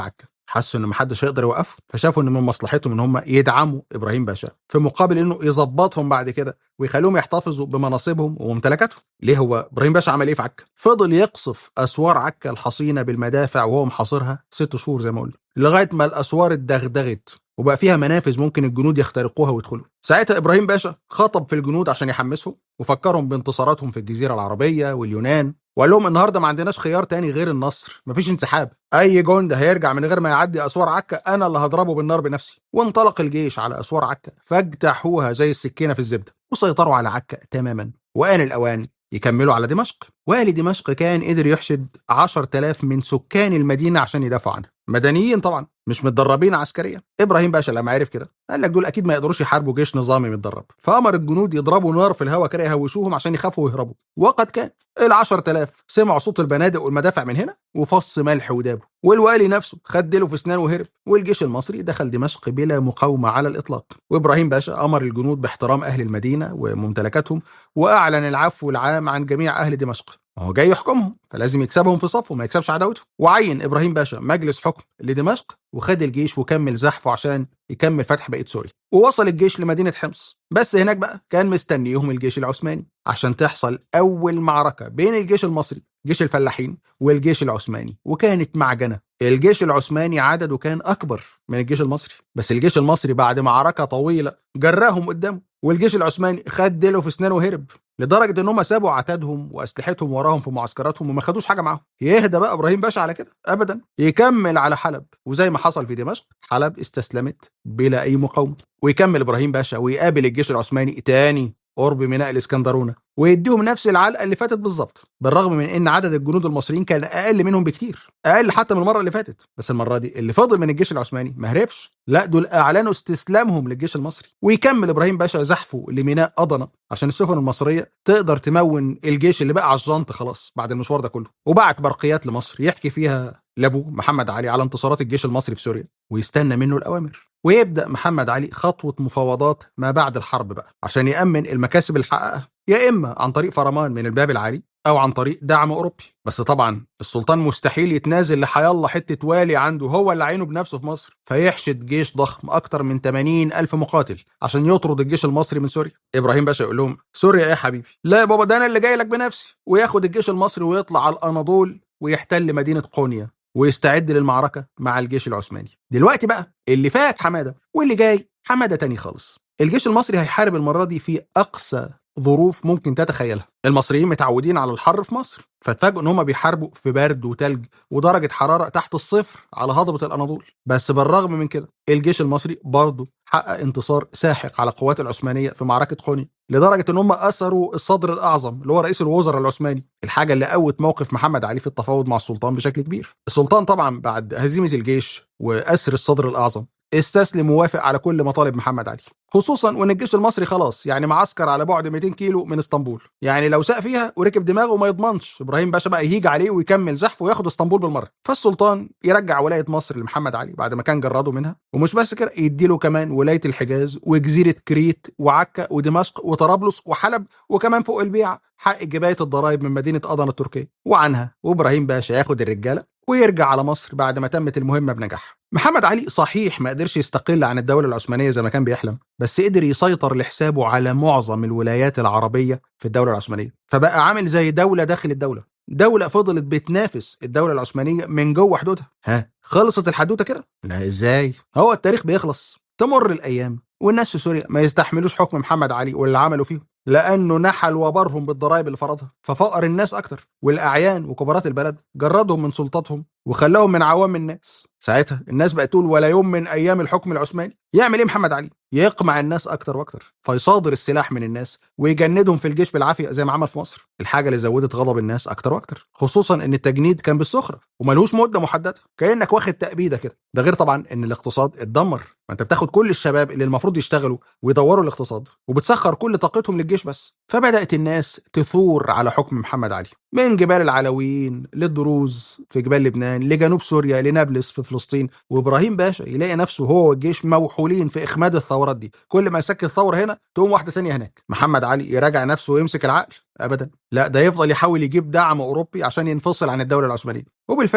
حسوا ان محدش هيقدر يوقفهم فشافوا ان من مصلحتهم ان هم يدعموا ابراهيم باشا في مقابل انه يظبطهم بعد كده ويخليهم يحتفظوا بمناصبهم وممتلكاتهم ليه هو ابراهيم باشا عمل ايه في عكا فضل يقصف اسوار عكا الحصينه بالمدافع وهو محاصرها ست شهور زي ما قلنا لغايه ما الاسوار اتدغدغت وبقى فيها منافذ ممكن الجنود يخترقوها ويدخلوا ساعتها ابراهيم باشا خطب في الجنود عشان يحمسهم وفكرهم بانتصاراتهم في الجزيره العربيه واليونان وقال لهم النهارده ما عندناش خيار تاني غير النصر مفيش انسحاب اي جند هيرجع من غير ما يعدي اسوار عكا انا اللي هضربه بالنار بنفسي وانطلق الجيش على اسوار عكا فاجتاحوها زي السكينه في الزبده وسيطروا على عكا تماما وآن الأوان يكملوا على دمشق والي دمشق كان قدر يحشد 10000 من سكان المدينة عشان يدافعوا عنها مدنيين طبعا مش متدربين عسكريا ابراهيم باشا لما عرف كده قال لك دول اكيد ما يقدروش يحاربوا جيش نظامي متدرب فامر الجنود يضربوا نار في الهواء كده يهوشوهم عشان يخافوا ويهربوا وقد كان ال 10000 سمعوا صوت البنادق والمدافع من هنا وفص ملح ودابه والوالي نفسه خد ديله في اسنانه وهرب والجيش المصري دخل دمشق بلا مقاومه على الاطلاق وابراهيم باشا امر الجنود باحترام اهل المدينه وممتلكاتهم واعلن العفو العام عن جميع اهل دمشق هو جاي يحكمهم فلازم يكسبهم في صفه ما يكسبش عداوتهم وعين ابراهيم باشا مجلس حكم لدمشق وخد الجيش وكمل زحفه عشان يكمل فتح بقيه سوريا ووصل الجيش لمدينه حمص بس هناك بقى كان مستنيهم الجيش العثماني عشان تحصل اول معركه بين الجيش المصري جيش الفلاحين والجيش العثماني وكانت معجنه الجيش العثماني عدده كان اكبر من الجيش المصري بس الجيش المصري بعد معركه طويله جراهم قدامه والجيش العثماني خد ديله في اسنانه وهرب لدرجه ان هم سابوا عتادهم واسلحتهم وراهم في معسكراتهم وما خدوش حاجه معاهم يهدى بقى ابراهيم باشا على كده ابدا يكمل على حلب وزي ما حصل في دمشق حلب استسلمت بلا اي مقاومه ويكمل ابراهيم باشا ويقابل الجيش العثماني تاني قرب ميناء الاسكندرونه ويديهم نفس العلقه اللي فاتت بالظبط بالرغم من ان عدد الجنود المصريين كان اقل منهم بكتير اقل حتى من المره اللي فاتت بس المره دي اللي فضل من الجيش العثماني ما هربش لا دول اعلنوا استسلامهم للجيش المصري ويكمل ابراهيم باشا زحفه لميناء قضنه عشان السفن المصريه تقدر تمون الجيش اللي بقى على الجنط خلاص بعد المشوار ده كله وبعت برقيات لمصر يحكي فيها لابوه محمد علي على انتصارات الجيش المصري في سوريا ويستنى منه الاوامر ويبدا محمد علي خطوه مفاوضات ما بعد الحرب بقى عشان يامن المكاسب اللي حققها يا اما عن طريق فرمان من الباب العالي او عن طريق دعم اوروبي بس طبعا السلطان مستحيل يتنازل لحيالله حته والي عنده هو اللي عينه بنفسه في مصر فيحشد جيش ضخم اكتر من 80 الف مقاتل عشان يطرد الجيش المصري من سوريا ابراهيم باشا يقول لهم سوريا ايه يا حبيبي لا يا بابا ده انا اللي جاي لك بنفسي وياخد الجيش المصري ويطلع على الاناضول ويحتل مدينه قونيا ويستعد للمعركه مع الجيش العثماني دلوقتي بقى اللي فات حماده واللي جاي حماده تاني خالص الجيش المصري هيحارب المره دي في اقصى ظروف ممكن تتخيلها المصريين متعودين على الحر في مصر فتفاجئوا ان هم بيحاربوا في برد وتلج ودرجه حراره تحت الصفر على هضبه الاناضول بس بالرغم من كده الجيش المصري برضه حقق انتصار ساحق على القوات العثمانيه في معركه خوني لدرجه ان هم اسروا الصدر الاعظم اللي هو رئيس الوزراء العثماني الحاجه اللي قوت موقف محمد علي في التفاوض مع السلطان بشكل كبير السلطان طبعا بعد هزيمه الجيش واسر الصدر الاعظم استسلم ووافق على كل مطالب محمد علي خصوصا وان الجيش المصري خلاص يعني معسكر على بعد 200 كيلو من اسطنبول يعني لو ساق فيها وركب دماغه ما يضمنش ابراهيم باشا بقى يهيج عليه ويكمل زحفه وياخد اسطنبول بالمره فالسلطان يرجع ولايه مصر لمحمد علي بعد ما كان جرده منها ومش بس كده يديله كمان ولايه الحجاز وجزيره كريت وعكا ودمشق وطرابلس وحلب وكمان فوق البيع حق جبايه الضرائب من مدينه أضن التركيه وعنها وابراهيم باشا ياخد الرجاله ويرجع على مصر بعد ما تمت المهمة بنجاح محمد علي صحيح ما قدرش يستقل عن الدولة العثمانية زي ما كان بيحلم بس قدر يسيطر لحسابه على معظم الولايات العربية في الدولة العثمانية فبقى عامل زي دولة داخل الدولة دولة فضلت بتنافس الدولة العثمانية من جوه حدودها ها خلصت الحدوتة كده لا ازاي هو التاريخ بيخلص تمر الأيام والناس في سوريا ما يستحملوش حكم محمد علي واللي عملوا فيهم لانه نحل وبرهم بالضرائب اللي فرضها ففقر الناس اكتر والاعيان وكبارات البلد جردهم من سلطتهم وخلاهم من عوام الناس ساعتها الناس بقت تقول ولا يوم من ايام الحكم العثماني يعمل ايه محمد علي يقمع الناس اكتر واكتر فيصادر السلاح من الناس ويجندهم في الجيش بالعافيه زي ما عمل في مصر الحاجه اللي زودت غضب الناس اكتر واكتر خصوصا ان التجنيد كان بالسخره وملهوش مده محدده كانك واخد تأبيده كده ده غير طبعا ان الاقتصاد اتدمر ما انت بتاخد كل الشباب اللي المفروض يشتغلوا ويدوروا الاقتصاد وبتسخر كل طاقتهم للجيش بس فبدات الناس تثور على حكم محمد علي من جبال العلويين للدروز في جبال لبنان لجنوب سوريا لنابلس في فلسطين وابراهيم باشا يلاقي نفسه هو والجيش موحولين في اخماد الثورات دي كل ما يسكت ثوره هنا تقوم واحده ثانيه هناك محمد علي يراجع نفسه ويمسك العقل ابدا لا ده يفضل يحاول يجيب دعم اوروبي عشان ينفصل عن الدوله العثمانيه وبالفعل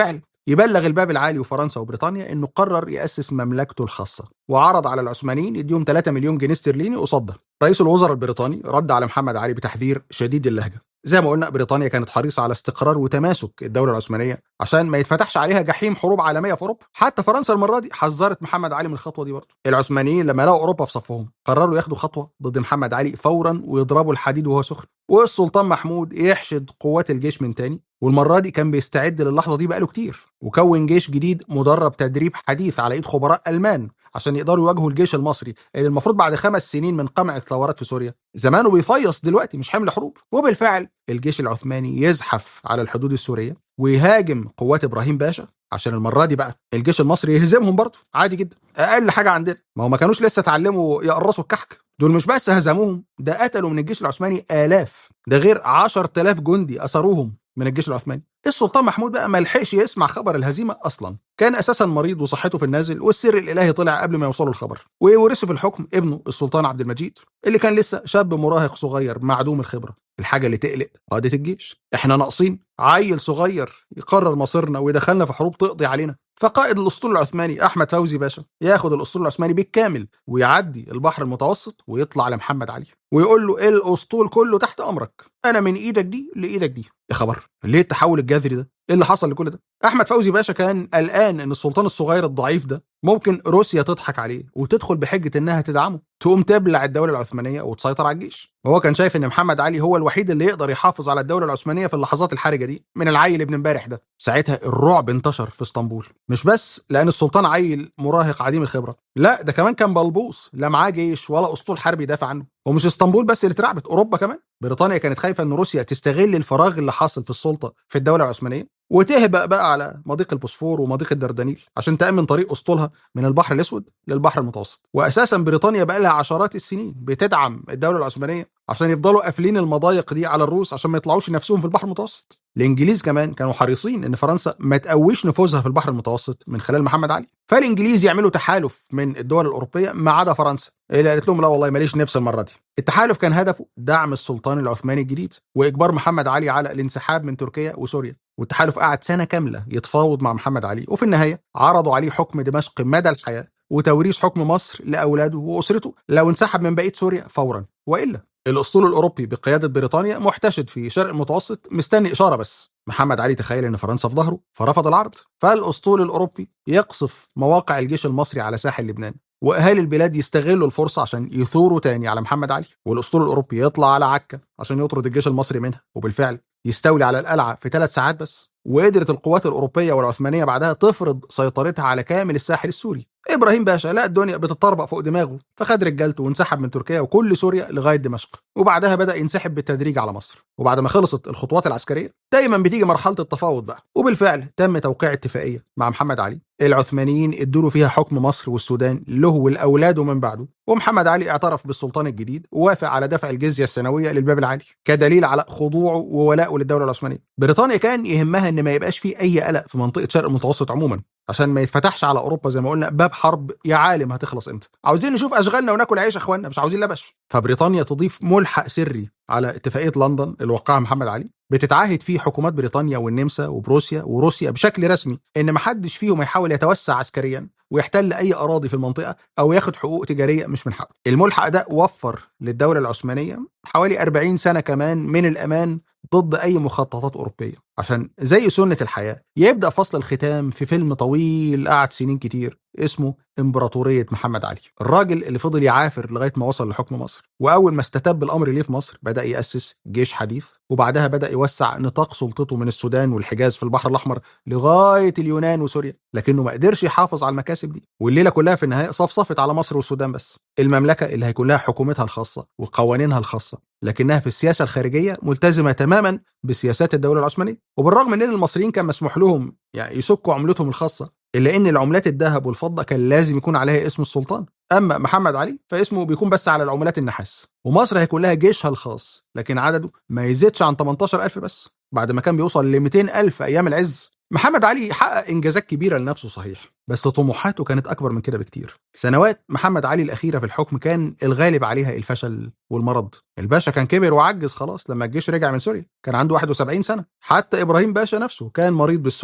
يبلغ الباب العالي وفرنسا وبريطانيا انه قرر ياسس مملكته الخاصه وعرض على العثمانيين يديهم 3 مليون جنيه استرليني قصاد ده رئيس الوزراء البريطاني رد على محمد علي بتحذير شديد اللهجه زي ما قلنا بريطانيا كانت حريصه على استقرار وتماسك الدوله العثمانيه عشان ما يتفتحش عليها جحيم حروب عالميه في اوروبا حتى فرنسا المره دي حذرت محمد علي من الخطوه دي برضه العثمانيين لما لقوا اوروبا في صفهم قرروا ياخدوا خطوه ضد محمد علي فورا ويضربوا الحديد وهو سخن والسلطان محمود يحشد قوات الجيش من تاني والمره دي كان بيستعد للحظه دي بقاله كتير وكون جيش جديد مدرب تدريب حديث على ايد خبراء المان عشان يقدروا يواجهوا الجيش المصري اللي المفروض بعد خمس سنين من قمع الثورات في سوريا زمانه بيفيص دلوقتي مش حمل حروب وبالفعل الجيش العثماني يزحف على الحدود السوريه ويهاجم قوات ابراهيم باشا عشان المره دي بقى الجيش المصري يهزمهم برضه عادي جدا اقل حاجه عندنا ما هو ما كانوش لسه اتعلموا يقرصوا الكحك دول مش بس هزموهم ده قتلوا من الجيش العثماني آلاف ده غير 10000 جندي أسروهم من الجيش العثماني السلطان محمود بقى ما لحقش يسمع خبر الهزيمه اصلا كان اساسا مريض وصحته في النازل والسر الالهي طلع قبل ما يوصله الخبر وورثه في الحكم ابنه السلطان عبد المجيد اللي كان لسه شاب مراهق صغير معدوم الخبره الحاجه اللي تقلق قاده الجيش احنا ناقصين عيل صغير يقرر مصيرنا ويدخلنا في حروب تقضي علينا فقائد الاسطول العثماني احمد فوزي باشا ياخد الاسطول العثماني بالكامل ويعدي البحر المتوسط ويطلع لمحمد علي ويقول له الاسطول كله تحت امرك انا من ايدك دي لايدك دي يا خبر ليه التحول الجذري ده ايه اللي حصل لكل ده احمد فوزي باشا كان قلقان ان السلطان الصغير الضعيف ده ممكن روسيا تضحك عليه وتدخل بحجه انها تدعمه تقوم تبلع الدوله العثمانيه وتسيطر على الجيش وهو كان شايف ان محمد علي هو الوحيد اللي يقدر يحافظ على الدوله العثمانيه في اللحظات الحرجه دي من العيل ابن امبارح ده ساعتها الرعب انتشر في اسطنبول مش بس لان السلطان عيل مراهق عديم الخبره لا ده كمان كان بلبوص لا معاه جيش ولا اسطول حربي يدافع عنه ومش اسطنبول بس اللي اترعبت اوروبا كمان بريطانيا كانت خايفه ان روسيا تستغل الفراغ اللي حاصل في السلطه في الدوله العثمانيه وتهبق بقى على مضيق البوسفور ومضيق الدردنيل عشان تأمن طريق أسطولها من البحر الأسود للبحر المتوسط وأساسا بريطانيا بقى لها عشرات السنين بتدعم الدولة العثمانية عشان يفضلوا قافلين المضايق دي على الروس عشان ما يطلعوش نفسهم في البحر المتوسط الانجليز كمان كانوا حريصين ان فرنسا ما تقويش نفوذها في البحر المتوسط من خلال محمد علي فالانجليز يعملوا تحالف من الدول الاوروبيه ما عدا فرنسا اللي قالت لهم لا والله ماليش نفس المره دي التحالف كان هدفه دعم السلطان العثماني الجديد واجبار محمد علي على الانسحاب من تركيا وسوريا والتحالف قعد سنه كامله يتفاوض مع محمد علي وفي النهايه عرضوا عليه حكم دمشق مدى الحياه وتوريث حكم مصر لاولاده واسرته لو انسحب من بقيه سوريا فورا والا الاسطول الاوروبي بقياده بريطانيا محتشد في شرق المتوسط مستني اشاره بس محمد علي تخيل ان فرنسا في ظهره فرفض العرض فالاسطول الاوروبي يقصف مواقع الجيش المصري على ساحل لبنان واهالي البلاد يستغلوا الفرصه عشان يثوروا تاني على محمد علي والاسطول الاوروبي يطلع على عكا عشان يطرد الجيش المصري منها وبالفعل يستولي على القلعه في ثلاث ساعات بس وقدرت القوات الاوروبيه والعثمانيه بعدها تفرض سيطرتها على كامل الساحل السوري ابراهيم باشا لا الدنيا بتطربق فوق دماغه فخد رجالته وانسحب من تركيا وكل سوريا لغايه دمشق وبعدها بدا ينسحب بالتدريج على مصر وبعد ما خلصت الخطوات العسكريه دايما بتيجي مرحله التفاوض بقى وبالفعل تم توقيع اتفاقيه مع محمد علي العثمانيين ادوا فيها حكم مصر والسودان له ولاولاده من بعده ومحمد علي اعترف بالسلطان الجديد ووافق على دفع الجزيه السنويه للباب العالي كدليل على خضوعه وولائه للدوله العثمانيه بريطانيا كان يهمها ان ما يبقاش في اي قلق في منطقه شرق المتوسط عموما عشان ما يتفتحش على اوروبا زي ما قلنا باب حرب يا عالم هتخلص امتى عاوزين نشوف اشغالنا وناكل عيش يا اخوانا مش عاوزين لبش فبريطانيا تضيف ملحق سري على اتفاقيه لندن اللي وقعها محمد علي بتتعهد فيه حكومات بريطانيا والنمسا وبروسيا وروسيا بشكل رسمي ان محدش فيهم يحاول يتوسع عسكريا ويحتل اي اراضي في المنطقه او ياخد حقوق تجاريه مش من حقه. الملحق ده وفر للدوله العثمانيه حوالي 40 سنه كمان من الامان ضد اي مخططات اوروبيه عشان زي سنه الحياه يبدا فصل الختام في فيلم طويل قعد سنين كتير اسمه امبراطوريه محمد علي الراجل اللي فضل يعافر لغايه ما وصل لحكم مصر واول ما استتب الامر ليه في مصر بدا ياسس جيش حديث وبعدها بدا يوسع نطاق سلطته من السودان والحجاز في البحر الاحمر لغايه اليونان وسوريا لكنه ما قدرش يحافظ على المكاسب دي والليله كلها في النهايه صفصفت على مصر والسودان بس المملكه اللي هيكون لها حكومتها الخاصه وقوانينها الخاصه لكنها في السياسه الخارجيه ملتزمه تماما بسياسات الدوله العثمانيه وبالرغم من ان المصريين كان مسموح لهم يعني يسكوا عملتهم الخاصه الا ان العملات الذهب والفضه كان لازم يكون عليها اسم السلطان اما محمد علي فاسمه بيكون بس على العملات النحاس ومصر هيكون لها جيشها الخاص لكن عدده ما يزيدش عن 18000 بس بعد ما كان بيوصل ل 200000 ايام العز محمد علي حقق انجازات كبيره لنفسه صحيح بس طموحاته كانت اكبر من كده بكتير سنوات محمد علي الاخيره في الحكم كان الغالب عليها الفشل والمرض الباشا كان كبر وعجز خلاص لما الجيش رجع من سوريا كان عنده 71 سنه حتى ابراهيم باشا نفسه كان مريض بالسل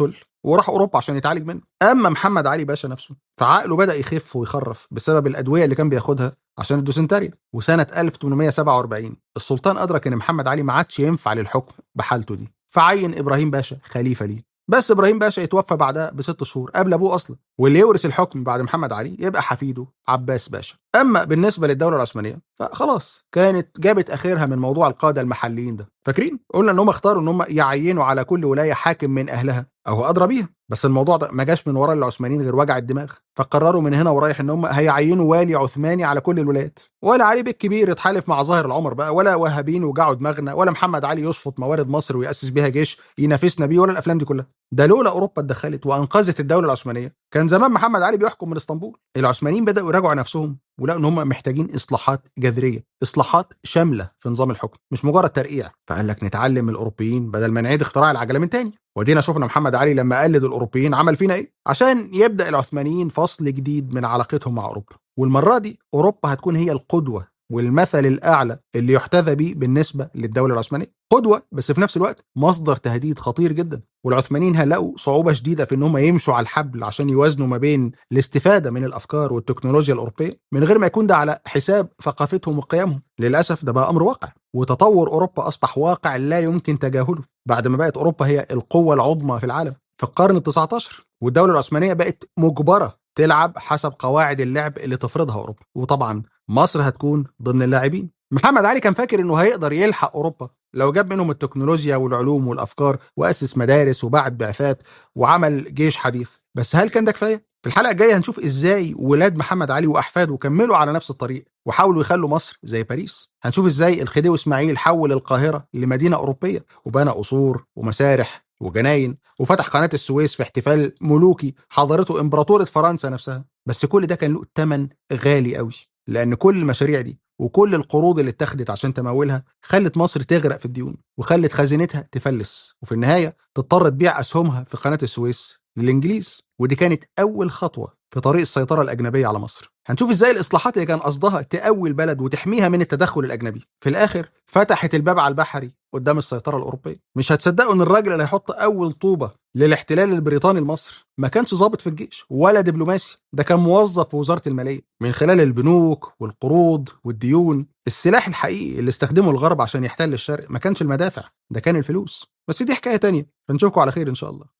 وراح اوروبا عشان يتعالج منه اما محمد علي باشا نفسه فعقله بدا يخف ويخرف بسبب الادويه اللي كان بياخدها عشان الدوسنتريا وسنه 1847 السلطان ادرك ان محمد علي ما عادش ينفع للحكم بحالته دي فعين ابراهيم باشا خليفه ليه بس ابراهيم باشا يتوفى بعدها بست شهور قبل ابوه اصلا واللي يورث الحكم بعد محمد علي يبقى حفيده عباس باشا اما بالنسبه للدوله العثمانيه فخلاص كانت جابت اخرها من موضوع القاده المحليين ده فاكرين قلنا ان هم اختاروا ان هم يعينوا على كل ولايه حاكم من اهلها او ادرى بيها بس الموضوع ده ما جاش من ورا العثمانيين غير وجع الدماغ فقرروا من هنا ورايح ان هم هيعينوا والي عثماني على كل الولايات ولا علي بك كبير اتحالف مع ظاهر العمر بقى ولا وهابين وجعوا دماغنا ولا محمد علي يشفط موارد مصر وياسس بيها جيش ينافسنا بيه ولا الافلام دي كلها ده لولا اوروبا اتدخلت وانقذت الدوله العثمانيه كان زمان محمد علي بيحكم من اسطنبول العثمانيين بداوا يراجعوا نفسهم ولقوا ان هم محتاجين اصلاحات جذريه اصلاحات شامله في نظام الحكم مش مجرد ترقيع فقال لك نتعلم من الاوروبيين بدل ما نعيد اختراع العجله من تاني ودينا شفنا محمد علي لما قلد الاوروبيين عمل فينا ايه عشان يبدا العثمانيين فصل جديد من علاقتهم مع اوروبا والمره دي اوروبا هتكون هي القدوه والمثل الاعلى اللي يحتذى به بالنسبه للدوله العثمانيه قدوه بس في نفس الوقت مصدر تهديد خطير جدا والعثمانيين هيلاقوا صعوبه شديده في ان هم يمشوا على الحبل عشان يوازنوا ما بين الاستفاده من الافكار والتكنولوجيا الاوروبيه من غير ما يكون ده على حساب ثقافتهم وقيمهم للاسف ده بقى امر واقع وتطور اوروبا اصبح واقع لا يمكن تجاهله بعد ما بقت اوروبا هي القوه العظمى في العالم في القرن ال19 والدوله العثمانيه بقت مجبره تلعب حسب قواعد اللعب اللي تفرضها اوروبا وطبعا مصر هتكون ضمن اللاعبين محمد علي كان فاكر انه هيقدر يلحق اوروبا لو جاب منهم التكنولوجيا والعلوم والافكار واسس مدارس وبعت بعثات وعمل جيش حديث بس هل كان ده كفايه في الحلقه الجايه هنشوف ازاي ولاد محمد علي واحفاده كملوا على نفس الطريق وحاولوا يخلوا مصر زي باريس هنشوف ازاي الخديوي اسماعيل حول القاهره لمدينه اوروبيه وبنى قصور ومسارح وجناين وفتح قناه السويس في احتفال ملوكي حضرته امبراطوره فرنسا نفسها بس كل ده كان له ثمن غالي قوي لان كل المشاريع دي وكل القروض اللي اتخذت عشان تمولها خلت مصر تغرق في الديون وخلت خزينتها تفلس وفي النهايه تضطر تبيع اسهمها في قناه السويس للانجليز ودي كانت اول خطوه في طريق السيطره الاجنبيه على مصر هنشوف ازاي الاصلاحات اللي كان قصدها تقوي البلد وتحميها من التدخل الاجنبي في الاخر فتحت الباب على البحري قدام السيطره الاوروبيه مش هتصدقوا ان الراجل اللي هيحط اول طوبه للاحتلال البريطاني لمصر ما كانش ضابط في الجيش ولا دبلوماسي ده كان موظف في وزاره الماليه من خلال البنوك والقروض والديون السلاح الحقيقي اللي استخدمه الغرب عشان يحتل الشرق ما كانش المدافع ده كان الفلوس بس دي حكايه تانية فنشوفكم على خير ان شاء الله